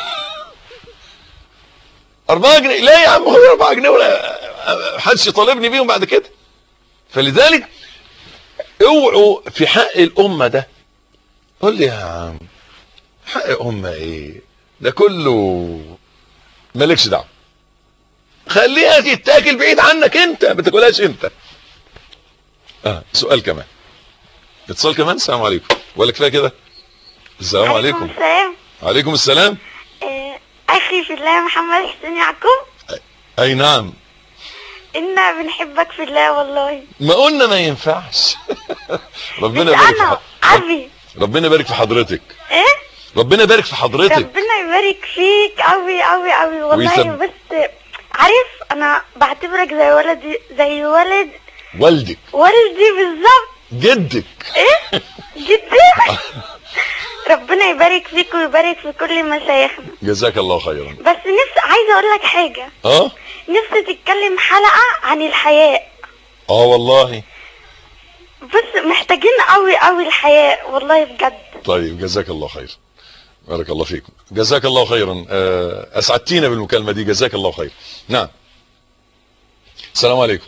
4 جنيه لا يا عم خد 4 جنيه ولا حدش يطالبني بيهم بعد كده فلذلك اوعوا في حق الامه ده قول لي يا عم حق امه ايه ده كله مالكش دعوه خليها تتاكل بعيد عنك انت ما تاكلهاش انت اه سؤال كمان اتصال كمان السلام عليكم ولا كفايه كده السلام عليكم السلام عليكم السلام آه، أخي في الله محمد حسين يعقوب اي نعم إنا بنحبك في الله والله ما قلنا ما ينفعش ربنا مش يبارك في أنا ح- أبي ربنا يبارك في حضرتك إيه ربنا يبارك في حضرتك ربنا يبارك فيك أوي أوي أوي والله ويسب- بس عارف أنا بعتبرك زي ولدي زي ولد والدك والدي بالظبط جدك إيه جدا ربنا يبارك فيك ويبارك في كل مشايخنا جزاك الله خيرا بس نفسي عايزة أقول لك حاجة اه نفسي تتكلم حلقة عن الحياء اه والله بس محتاجين قوي قوي الحياء والله بجد طيب جزاك الله خير بارك الله فيكم جزاك الله خيرا آه، اسعدتينا بالمكالمه دي جزاك الله خير نعم السلام عليكم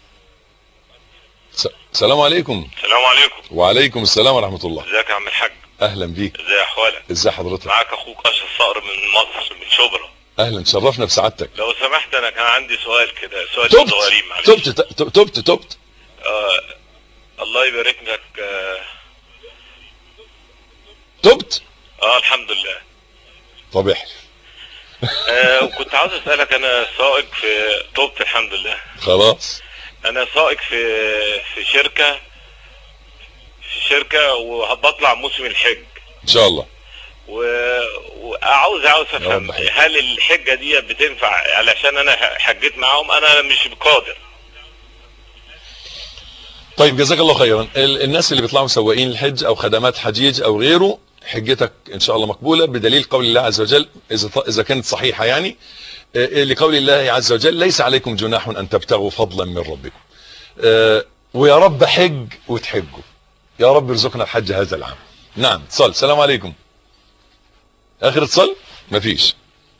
س- السلام عليكم السلام عليكم وعليكم السلام ورحمه الله ازيك يا عم الحاج اهلا بيك ازي احوالك ازي حضرتك معاك اخوك اشرف صقر من مصر من شبرا اهلا تشرفنا بسعادتك لو سمحت انا كان عندي سؤال كده سؤال تبت صغيرين معلش تبت تبت تبت تبت آه الله يبارك لك اه, تبت آه الحمد لله طب احلف آه وكنت عاوز اسالك انا سائق في توبت الحمد لله خلاص انا سائق في في شركه في شركه وبطلع موسم الحج ان شاء الله و- وعاوز عاوز افهم رب حلو. هل الحجه دي بتنفع علشان انا حجيت معاهم انا مش قادر طيب جزاك الله خيرا ال- الناس اللي بيطلعوا سواقين الحج او خدمات حجيج او غيره حجتك ان شاء الله مقبولة بدليل قول الله عز وجل اذا ط- اذا كانت صحيحة يعني آه، لقول الله عز وجل ليس عليكم جناح ان تبتغوا فضلا من ربكم آه، ويا رب حج وتحجوا يا رب ارزقنا الحج هذا العام نعم اتصال السلام عليكم اخر اتصال مفيش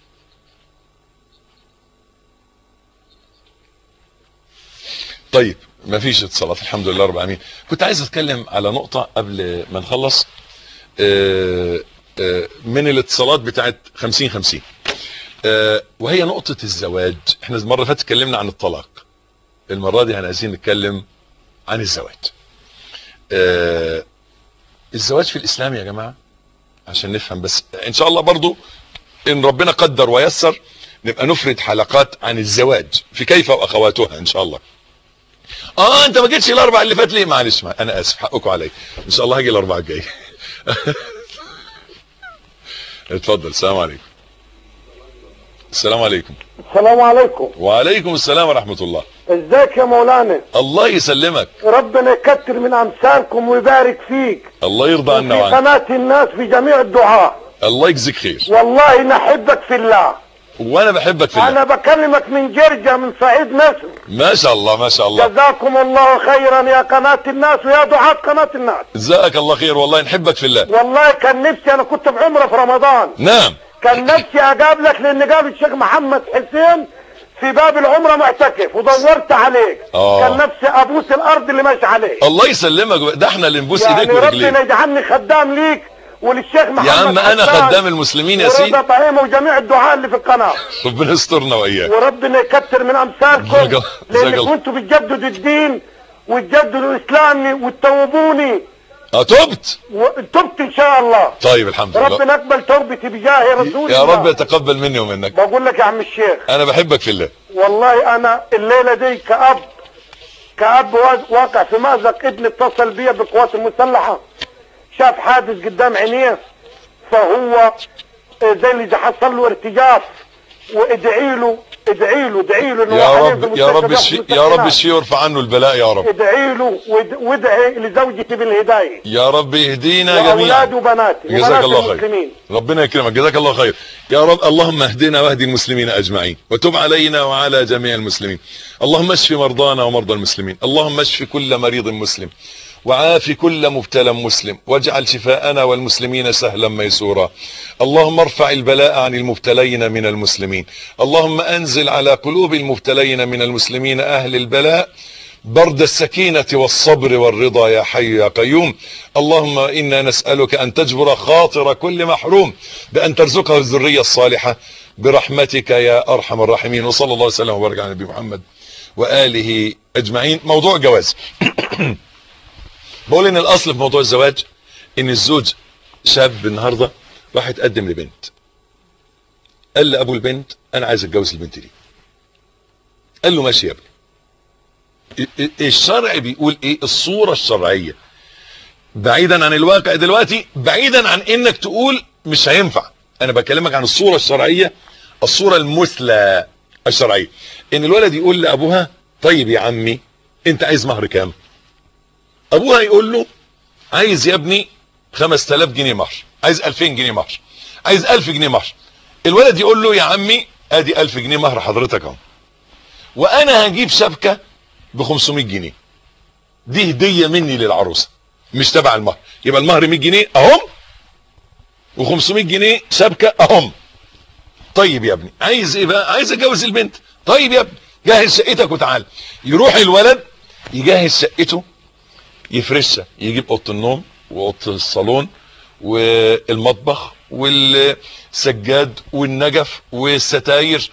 طيب مفيش اتصالات الحمد لله رب العالمين كنت عايز اتكلم على نقطة قبل ما نخلص آه، آه، من الاتصالات بتاعت 50 50 آه، وهي نقطة الزواج احنا المرة اللي فاتت اتكلمنا عن الطلاق المرة دي احنا عايزين نتكلم عن الزواج آه، الزواج في الاسلام يا جماعة عشان نفهم بس ان شاء الله برضو ان ربنا قدر ويسر نبقى نفرد حلقات عن الزواج في كيف واخواتها ان شاء الله اه انت ما جيتش الاربع اللي فات ليه معلش ما انا اسف حقكم عليا ان شاء الله هاجي الاربع الجاي اتفضل السلام عليكم السلام عليكم السلام عليكم وعليكم السلام ورحمة الله ازيك يا مولانا الله يسلمك ربنا يكتر من امثالكم ويبارك فيك الله يرضى عنا في وعنك قناة الناس في جميع الدعاء الله يجزيك خير والله نحبك في الله وانا بحبك في الله انا بكلمك من جرجة من صعيد مصر ما شاء الله ما شاء الله جزاكم الله خيرا يا قناة الناس ويا دعاة قناة الناس جزاك الله خير والله نحبك في الله والله كان نفسي انا كنت بعمرة في رمضان نعم كان نفسي اقابلك لان قابل الشيخ محمد حسين في باب العمرة معتكف ودورت عليك آه. كان نفسي ابوس الارض اللي ماشي عليه الله يسلمك ده احنا اللي نبوس يعني ايديك ورجليك ربنا يجعلني خدام ليك وللشيخ محمد يا عم انا حسان خدام المسلمين يا سيدي ورضا طعيمة وجميع الدعاء اللي في القناة ربنا يسترنا واياك وربنا يكتر من جزاك امثالكم الله- جزاك لان الله. كنتوا بتجددوا الدين وتجددوا الاسلام وتتوبوني اه تبت وتبت ان شاء الله طيب الحمد لله ربنا اقبل توبتي بجاه رسول يا الله رب يتقبل مني ومنك بقول لك يا عم الشيخ انا بحبك في الله والله انا الليله دي كاب كاب وا- واقع في مأزق ابني اتصل بيا بالقوات المسلحه شاف حادث قدام عينيه فهو آه، زي اللي حصل له ارتجاف وادعي له ادعي له ادعي له إنه يا هو رب حاليا في يا رب مستشفى الشي بياخد يا رب مسكنات. الشي يرفع عنه البلاء يا رب ادعي له واد- وادعي لزوجتي بالهدايه يا رب يهدينا واولادي جميعا وبناتي جزاك وبنات الله خير المسلمين ربنا يكرمك جزاك الله خير يا رب اللهم اهدنا واهدي المسلمين اجمعين وتب علينا وعلى جميع المسلمين اللهم اشف مرضانا ومرضى المسلمين اللهم اشف كل مريض مسلم وعاف كل مبتلى مسلم واجعل شفاءنا والمسلمين سهلا ميسورا اللهم ارفع البلاء عن المبتلين من المسلمين اللهم انزل على قلوب المبتلين من المسلمين اهل البلاء برد السكينة والصبر والرضا يا حي يا قيوم اللهم إنا نسألك أن تجبر خاطر كل محروم بأن ترزقه الذرية الصالحة برحمتك يا أرحم الراحمين وصلى الله وسلم وبارك على نبي محمد وآله أجمعين موضوع جواز بقول إن الأصل في موضوع الزواج إن الزوج شاب النهاردة راح يتقدم لبنت قال لأبو البنت أنا عايز أتجوز البنت دي قال له ماشي يا ابني الشرع بيقول ايه الصورة الشرعية بعيدا عن الواقع دلوقتي بعيدا عن انك تقول مش هينفع انا بكلمك عن الصورة الشرعية الصورة المثلى الشرعية ان الولد يقول لابوها طيب يا عمي انت عايز مهر كام ابوها يقول له عايز يا ابني 5000 جنيه مهر عايز 2000 جنيه مهر عايز 1000 جنيه مهر الولد يقول له يا عمي ادي 1000 جنيه مهر حضرتك اهو وانا هجيب شبكه ب 500 جنيه دي هديه مني للعروسه مش تبع المهر يبقى المهر 100 جنيه اهم و500 جنيه شبكه اهم طيب يا ابني عايز ايه بقى عايز اتجوز البنت طيب يا ابني جهز شقتك وتعال يروح الولد يجهز شقته يفرشها يجيب اوضه النوم واوضه الصالون والمطبخ والسجاد والنجف والستاير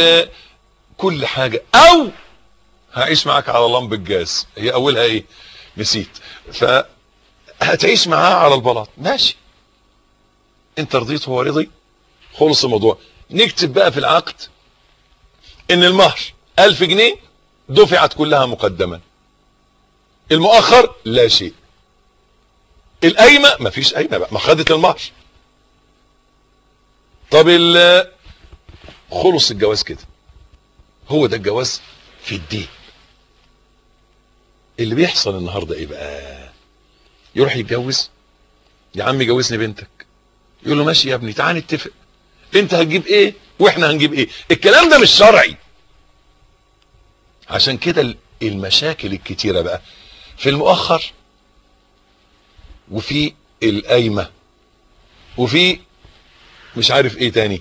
وكل حاجه او هعيش معاك على لمب الجاز هي اولها ايه نسيت فهتعيش معاه على البلاط ماشي انت رضيت هو رضي خلص الموضوع نكتب بقى في العقد ان المهر ألف جنيه دفعت كلها مقدما المؤخر لا شيء القايمه مفيش قايمه بقى ما خدت المهر طب ال- خلص الجواز كده هو ده الجواز في الدين اللي بيحصل النهارده ايه بقى يروح يتجوز يا عم جوزني بنتك يقول له ماشي يا ابني تعال نتفق انت هتجيب ايه واحنا هنجيب ايه الكلام ده مش شرعي عشان كده ال- المشاكل الكتيره بقى في المؤخر وفي القايمه وفي مش عارف ايه تاني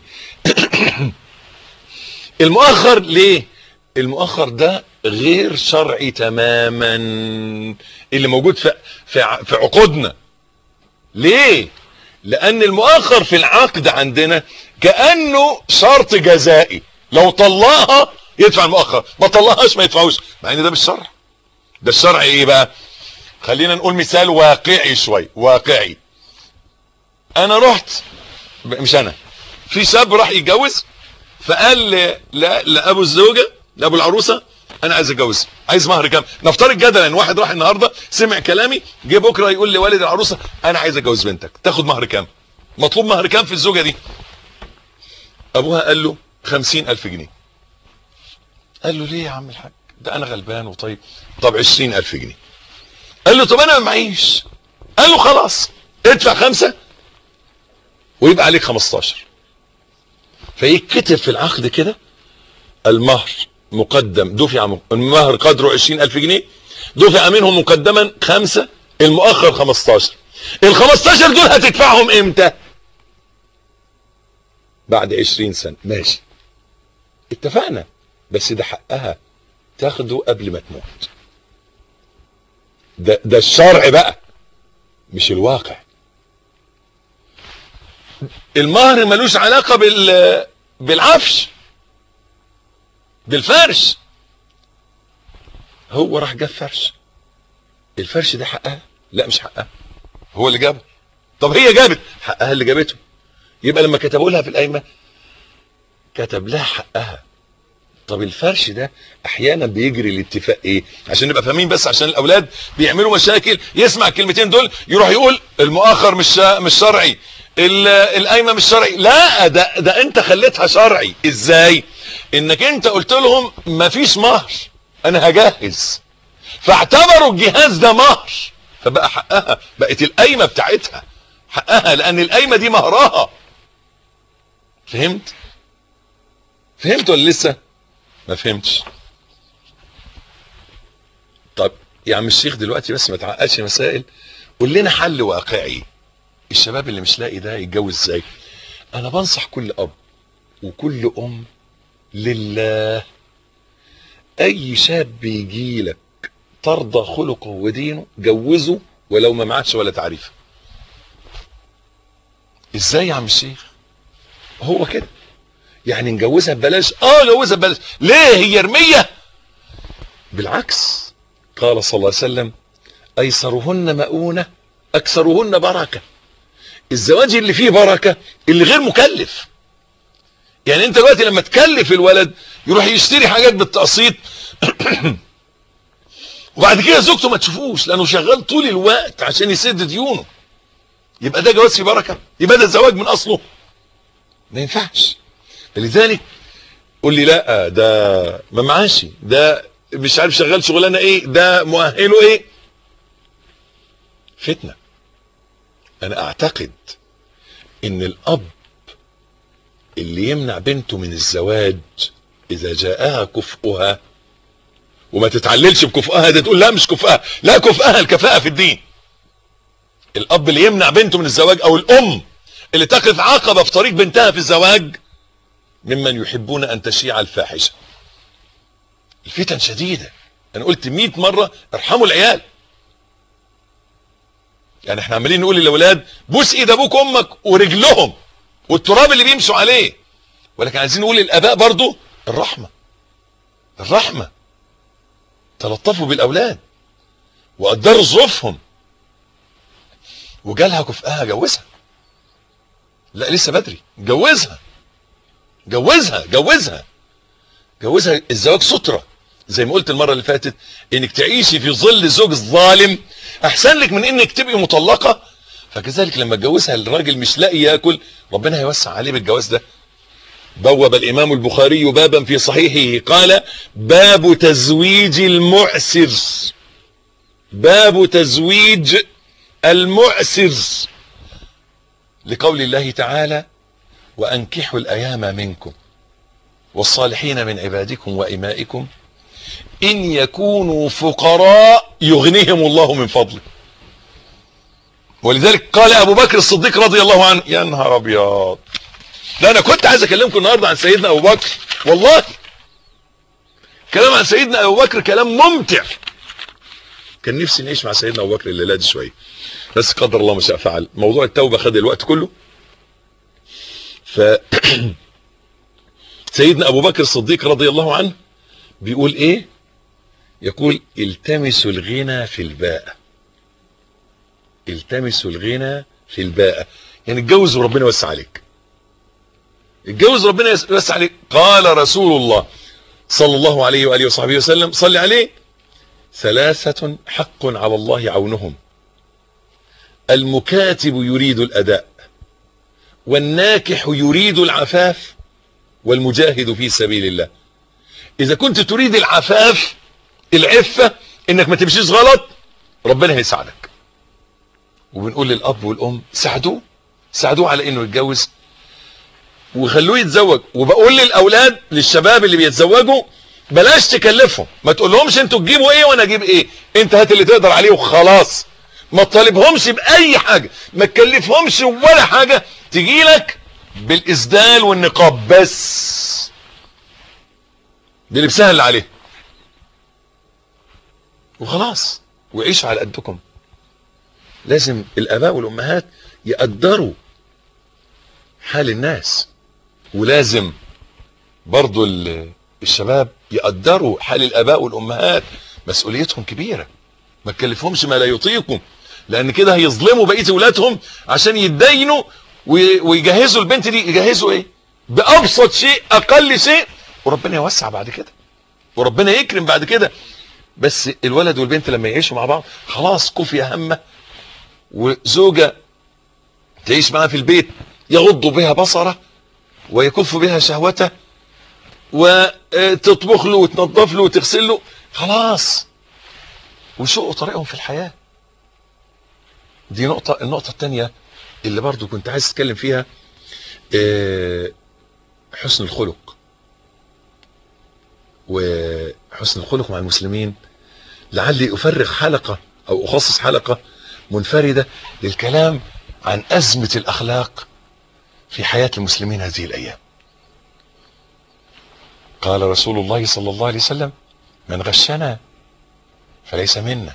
المؤخر ليه المؤخر ده غير شرعي تماما اللي موجود في في ع- في عقودنا ليه لان المؤخر في العقد عندنا كانه شرط جزائي لو طلقها يدفع المؤخر ما طلقهاش ما يدفعوش مع ان ده مش شرع ده الشرع ايه بقى خلينا نقول مثال واقعي شوي واقعي انا رحت مش انا في شاب راح يتجوز فقال ل- لا لابو الزوجه لابو العروسه انا عايز اتجوز عايز مهر كام نفترض جدلا ان واحد راح النهارده سمع كلامي جه بكره يقول لوالد العروسه انا عايز اتجوز بنتك تاخد مهر كام مطلوب مهر كام في الزوجه دي ابوها قال له خمسين الف جنيه قال له ليه يا عم الحاج ده انا غلبان وطيب طب عشرين الف جنيه قال له طب انا ما معيش قال له خلاص ادفع خمسة ويبقى عليك 15 فيتكتب في العقد كده المهر مقدم دفع م- المهر قدره 20000 جنيه دفع منه مقدما خمسة المؤخر 15 ال 15 دول هتدفعهم امتى بعد 20 سنة ماشي اتفقنا بس ده حقها تاخده قبل ما تموت ده ده الشرع بقى مش الواقع المهر ملوش علاقة بال بالعفش بالفرش هو راح جاب فرش الفرش ده حقها لا مش حقها هو اللي جابه طب هي جابت حقها اللي جابته يبقى لما كتبوا لها في القايمه كتب لها حقها طب الفرش ده احيانا بيجري الاتفاق ايه عشان نبقى فاهمين بس عشان الاولاد بيعملوا مشاكل يسمع الكلمتين دول يروح يقول المؤخر مش مش شرعي ال- القايمه مش شرعي لا ده ده انت خليتها شرعي ازاي انك انت قلت لهم مفيش مهر انا هجهز فاعتبروا الجهاز ده مهر فبقى حقها بقت القايمه بتاعتها حقها لان القايمه دي مهرها فهمت فهمت ولا لسه ما فهمتش طب يا عم الشيخ دلوقتي بس ما تعقدش مسائل قول لنا حل واقعي الشباب اللي مش لاقي ده يتجوز ازاي انا بنصح كل اب وكل ام لله اي شاب يجي لك ترضى خلقه ودينه جوزه ولو ما معكش ولا تعريف ازاي يا عم الشيخ هو كده يعني نجوزها ببلاش اه جوزها ببلاش ليه هي رميه بالعكس قال صلى الله عليه وسلم ايسرهن مؤونه اكثرهن بركه الزواج اللي فيه بركه اللي غير مكلف يعني انت دلوقتي لما تكلف الولد يروح يشتري حاجات بالتقسيط وبعد كده زوجته ما تشوفوش لانه شغال طول الوقت عشان يسد ديونه يبقى ده جواز فيه بركه يبقى ده زواج من اصله ما ينفعش لذلك قول لي لا ده ما معاشي ده مش عارف شغال شغلانه ايه ده مؤهله ايه فتنه انا اعتقد ان الاب اللي يمنع بنته من الزواج اذا جاءها كفؤها وما تتعللش بكفؤها ده تقول لا مش كفؤها لا كفؤها الكفاءه في الدين الاب اللي يمنع بنته من الزواج او الام اللي تقف عقبه في طريق بنتها في الزواج ممن يحبون ان تشيع الفاحشه الفتن شديده انا قلت 100 مره ارحموا العيال يعني احنا عمالين نقول للاولاد بوس ايد ابوك وامك ورجلهم والتراب اللي بيمشوا عليه ولكن عايزين نقول للاباء برضو الرحمه الرحمه تلطفوا بالاولاد وقدروا ظروفهم وجالها كفءها جوزها لا لسه بدري جوزها جوزها جوزها جوزها الزواج سترة زي ما قلت المرة اللي فاتت انك تعيشي في ظل زوج ظالم احسن لك من انك تبقي مطلقة فكذلك لما اتجوزها الراجل مش لاقي ياكل ربنا هيوسع عليه بالجواز ده بوب الامام البخاري بابا في صحيحه قال باب تزويج المعسر باب تزويج المعسر لقول الله تعالى وانكحوا الايام منكم والصالحين من عبادكم وإمائكم إن يكونوا فقراء يغنيهم الله من فضله ولذلك قال أبو بكر الصديق رضي الله عنه يا نهار أبيض لا أنا كنت عايز أكلمكم النهاردة عن سيدنا أبو بكر والله كلام عن سيدنا أبو بكر كلام ممتع كان نفسي نعيش مع سيدنا أبو بكر الليلة دي شوية بس قدر الله ما شاء فعل موضوع التوبة خد الوقت كله ف سيدنا ابو بكر الصديق رضي الله عنه بيقول ايه يقول التمسوا الغنى في الباء التمسوا الغنى في الباء يعني اتجوز وربنا يوسع عليك اتجوز ربنا يوسع عليك قال رسول الله صلى الله عليه واله وصحبه وسلم صلي عليه ثلاثة حق على الله عونهم المكاتب يريد الاداء والناكح يريد العفاف والمجاهد في سبيل الله اذا كنت تريد العفاف العفة انك ما تمشيش غلط ربنا هيساعدك وبنقول للاب والام ساعدوه ساعدوه على انه يتجوز وخلوه يتزوج وبقول للاولاد للشباب اللي بيتزوجوا بلاش تكلفهم ما تقولهمش انتوا تجيبوا ايه وانا اجيب ايه انت هات اللي تقدر عليه وخلاص ما تطالبهمش باي حاجة ما تكلفهمش ولا حاجة تجيلك بالاسدال والنقاب بس بلبسها اللي عليه وخلاص وعيشوا على قدكم لازم الاباء والامهات يقدروا حال الناس ولازم برضو الشباب يقدروا حال الاباء والامهات مسؤوليتهم كبيرة ما تكلفهمش ما لا يطيقوا لان كده هيظلموا بقية اولادهم عشان يتدينوا ويجهزوا البنت دي يجهزوا ايه بابسط شيء اقل شيء وربنا يوسع بعد كده وربنا يكرم بعد كده بس الولد والبنت لما يعيشوا مع بعض خلاص كفي همه وزوجة تعيش معاه في البيت يغض بها بصره ويكف بها شهوته وتطبخ له وتنظف له وتغسل له خلاص وشقوا طريقهم في الحياة دي نقطة النقطة الثانية اللي برضو كنت عايز اتكلم فيها حسن الخلق وحسن الخلق مع المسلمين لعلي افرغ حلقة او اخصص حلقة منفردة للكلام عن ازمة الاخلاق في حياة المسلمين هذه الايام قال رسول الله صلى الله عليه وسلم من غشنا فليس منا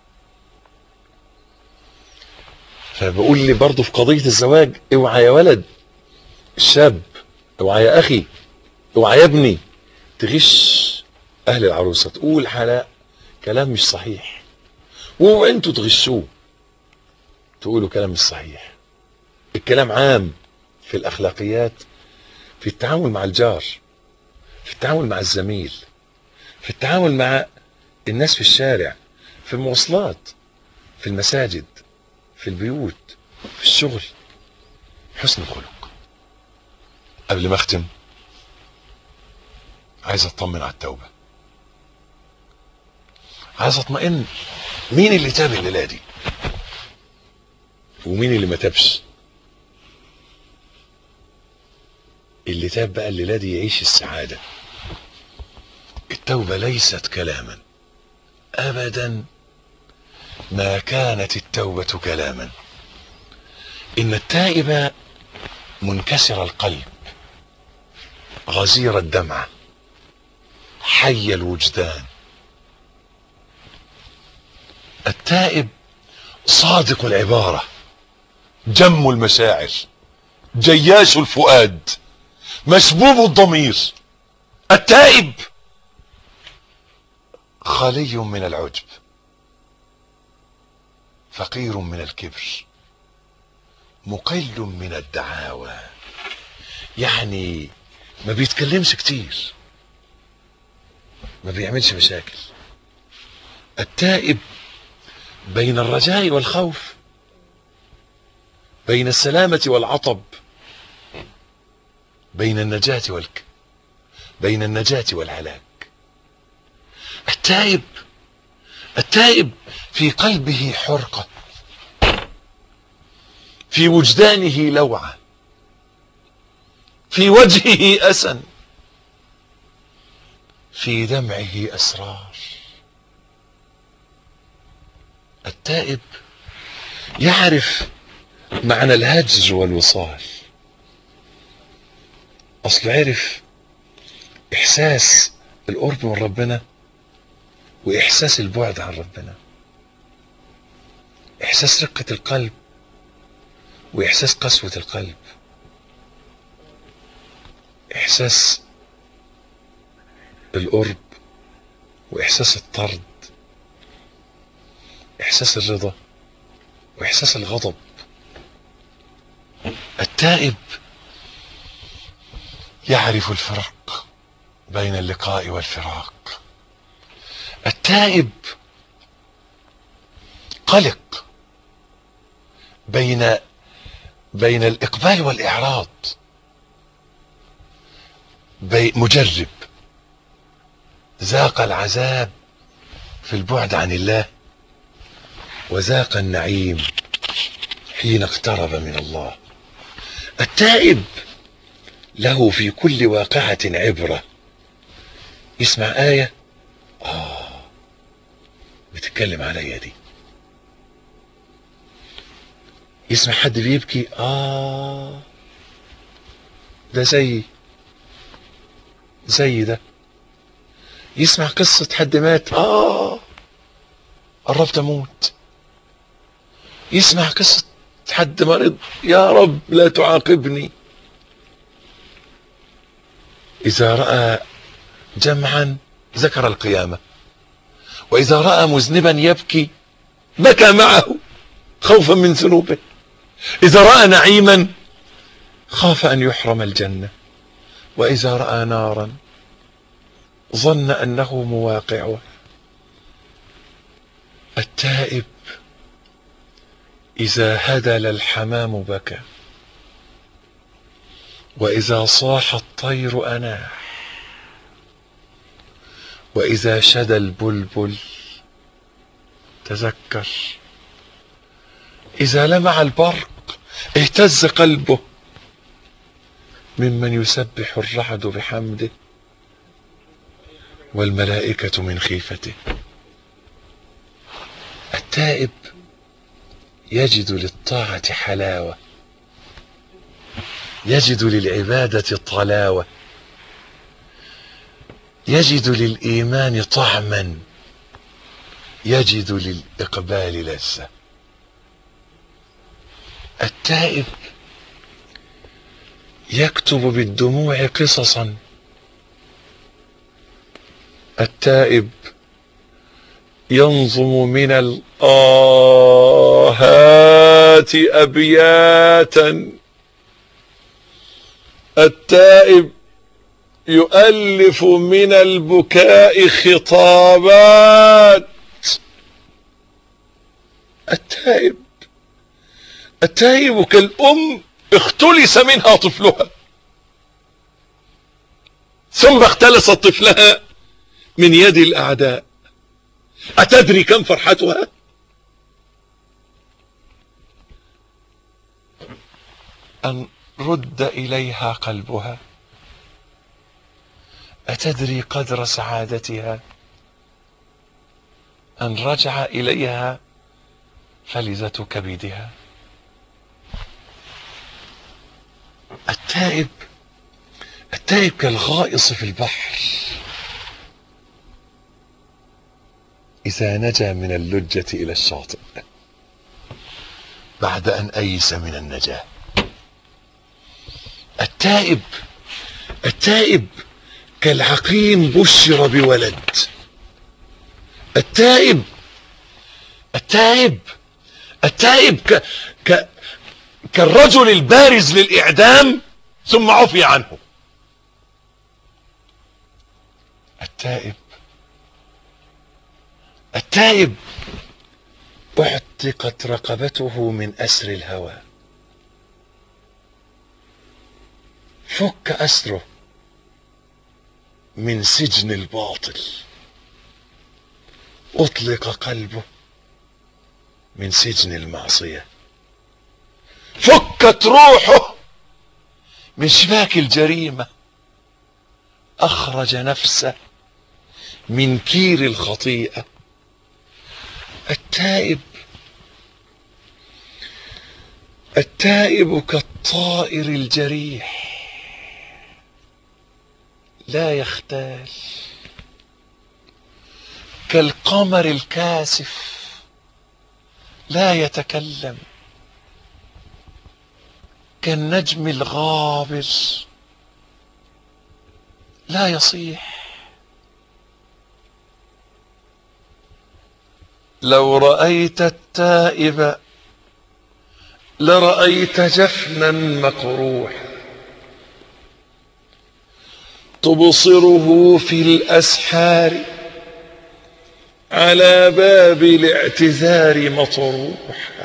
فبقول لي برضه في قضية الزواج اوعى يا ولد الشاب اوعى يا اخي اوعى يا ابني تغش اهل العروسة تقول حلاء كلام مش صحيح وانتوا تغشوه تقولوا كلام مش صحيح الكلام عام في الاخلاقيات في التعامل مع الجار في التعامل مع الزميل في التعامل مع الناس في الشارع في المواصلات في المساجد في البيوت في الشغل حسن الخلق قبل ما اختم عايز اطمن على التوبة عايز اطمئن مين اللي تاب الليلة دي ومين اللي ما تابش اللي تاب بقى الليلة دي يعيش السعادة التوبة ليست كلاما ابدا ما كانت التوبة كلاما ان التائب منكسر القلب غزير الدمعة حي الوجدان التائب صادق العبارة جم المشاعر جياش الفؤاد مسبوب الضمير التائب خالي من العجب فقير من الكبر مقل من الدعاوى يعني ما بيتكلمش كتير ما بيعملش مشاكل التائب بين الرجاء والخوف بين السلامة والعطب بين النجاة والك بين النجاة والهلاك التائب التائب في قلبه حرقة في وجدانه لوعة في وجهه أسن في دمعه أسرار التائب يعرف معنى الهجر والوصال أصل عرف إحساس القرب من ربنا وإحساس البعد عن ربنا إحساس رقة القلب وإحساس قسوة القلب إحساس القرب وإحساس الطرد إحساس الرضا وإحساس الغضب التائب يعرف الفرق بين اللقاء والفراق التائب قلق بين بين الإقبال والإعراض بي مجرب ذاق العذاب في البعد عن الله وذاق النعيم حين اقترب من الله التائب له في كل واقعة عبرة يسمع آية آه بتتكلم عليا دي يسمع حد بيبكي آه ده زي زي ده يسمع قصة حد مات آه قربت أموت يسمع قصة حد مريض يا رب لا تعاقبني إذا رأى جمعا ذكر القيامة وإذا رأى مذنبا يبكي بكى معه خوفا من ذنوبه إذا رأى نعيما خاف أن يحرم الجنة وإذا رأى نارا ظن أنه مواقعها التائب إذا هدل الحمام بكى وإذا صاح الطير أناح وإذا شدى البلبل تذكر إذا لمع البرق اهتز قلبه ممن يسبح الرعد بحمده والملائكة من خيفته التائب يجد للطاعة حلاوة يجد للعبادة طلاوة يجد للإيمان طعما يجد للإقبال لذة التائب يكتب بالدموع قصصا التائب ينظم من الآهات أبياتا التائب يؤلف من البكاء خطابات التائب التائب كالأم اختلس منها طفلها ثم اختلس طفلها من يد الأعداء أتدري كم فرحتها أن رد إليها قلبها أتدري قدر سعادتها أن رجع إليها فلذة كبدها التائب التائب كالغائص في البحر إذا نجا من اللجة إلى الشاطئ بعد أن أيس من النجاة التائب التائب كالعقيم بشر بولد التائب التائب التائب ك... ك... كالرجل البارز للإعدام ثم عفي عنه التائب التائب اعتقت رقبته من أسر الهوى فك أسره من سجن الباطل أطلق قلبه من سجن المعصية فكت روحه من شباك الجريمة أخرج نفسه من كير الخطيئة التائب التائب كالطائر الجريح لا يختال كالقمر الكاسف لا يتكلم كالنجم الغابر لا يصيح لو رأيت التائب لرأيت جفنا مقروحا تبصره في الأسحار على باب الاعتذار مطروحا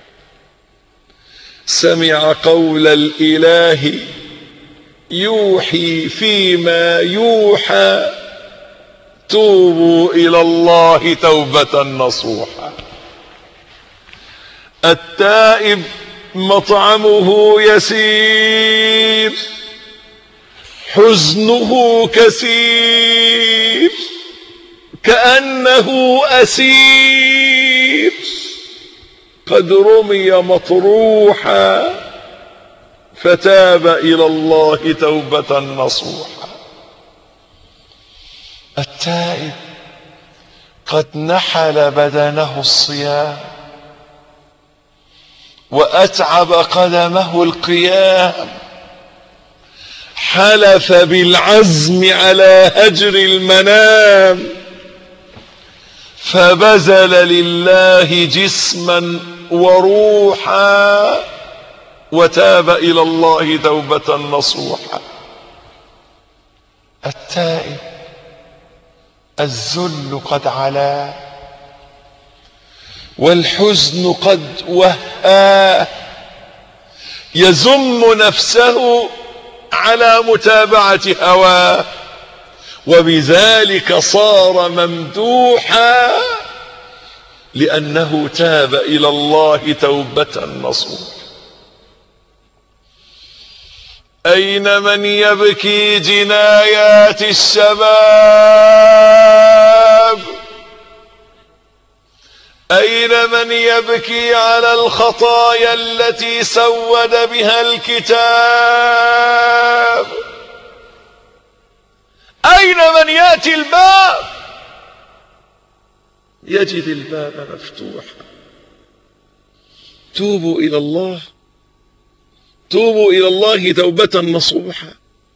سمع قول الإله يوحي فيما يوحى توبوا إلى الله توبة نصوحا التائب مطعمه يسير حزنه كثير كأنه أسير قد رمي مطروحا فتاب إلى الله توبة نصوحا التائب قد نحل بدنه الصيام وأتعب قدمه القيام حلف بالعزم على هجر المنام فبذل لله جسما وروحا وتاب إلى الله توبة نصوحا التائب الذل قد علا والحزن قد وهاه يزم نفسه على متابعة هواه وبذلك صار ممدوحا لأنه تاب إلى الله توبة نصوحا أين من يبكي جنايات الشباب أين من يبكي على الخطايا التي سود بها الكتاب أين من يأتي الباب يجد الباب مفتوحا توبوا إلى الله توبوا إلى الله توبة نصوحا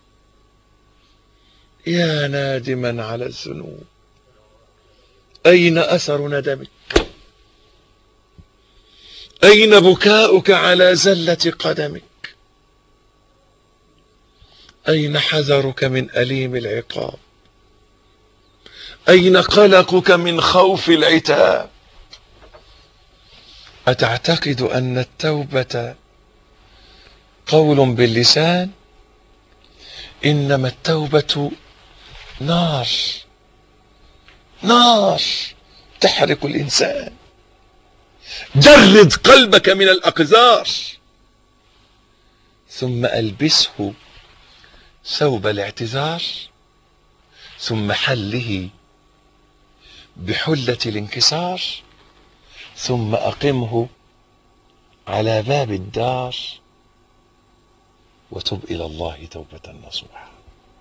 يا نادما على الذنوب أين أثر ندمك أين بكاؤك على زلة قدمك أين حذرك من أليم العقاب أين قلقك من خوف العتاب أتعتقد أن التوبة قول باللسان إنما التوبة نار نار تحرق الإنسان جرد قلبك من الأقذار ثم ألبسه ثوب الاعتذار ثم حله بحلة الانكسار ثم أقمه على باب الدار وتب إلى الله توبة نصوحا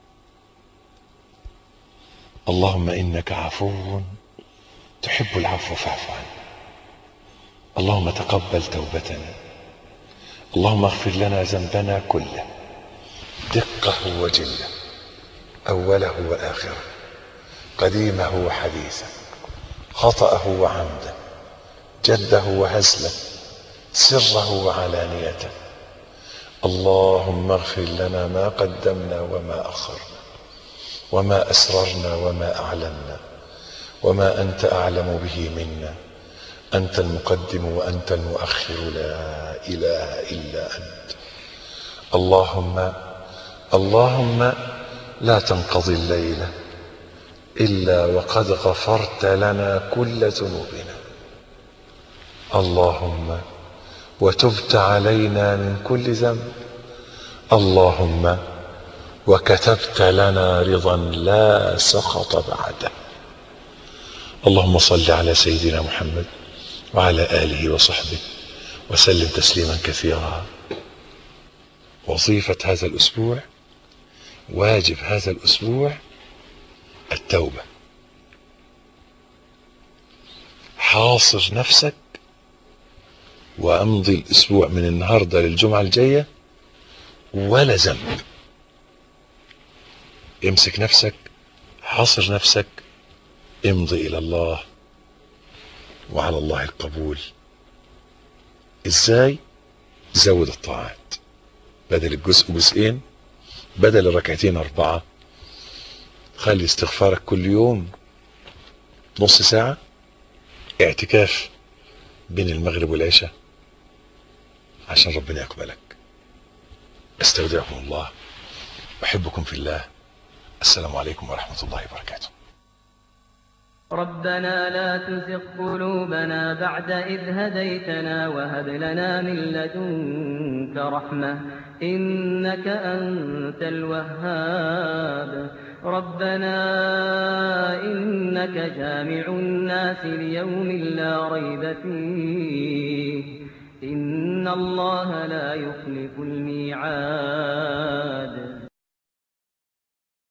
اللهم إنك عفو تحب العفو فاعف عنا اللهم تقبل توبتنا اللهم اغفر لنا ذنبنا كله دقه وجله أوله وآخره قديمه وحديثه خطأه وعمده جده وهزله سره وعلانيته اللهم اغفر لنا ما قدمنا وما أخرنا وما أسررنا وما أعلنا وما أنت أعلم به منا أنت المقدم وأنت المؤخر لا إله إلا أنت اللهم اللهم لا تنقضي الليلة إلا وقد غفرت لنا كل ذنوبنا اللهم وتبت علينا من كل ذنب اللهم وكتبت لنا رضا لا سخط بعده اللهم صل على سيدنا محمد وعلى اله وصحبه وسلم تسليما كثيرا وظيفه هذا الاسبوع واجب هذا الاسبوع التوبه حاصر نفسك وامضي الاسبوع من النهارده للجمعه الجايه ولا ذنب امسك نفسك حاصر نفسك امضي الى الله وعلى الله القبول ازاي زود الطاعات بدل الجزء جزئين بدل الركعتين اربعه خلي استغفارك كل يوم نص ساعه اعتكاف بين المغرب والعشاء عشان ربنا يقبلك استودعكم الله احبكم في الله السلام عليكم ورحمه الله وبركاته ربنا لا تزغ قلوبنا بعد إذ هديتنا وهب لنا من لدنك رحمة إنك أنت الوهاب ربنا إنك جامع الناس ليوم لا ريب فيه إن الله لا يخلف الميعاد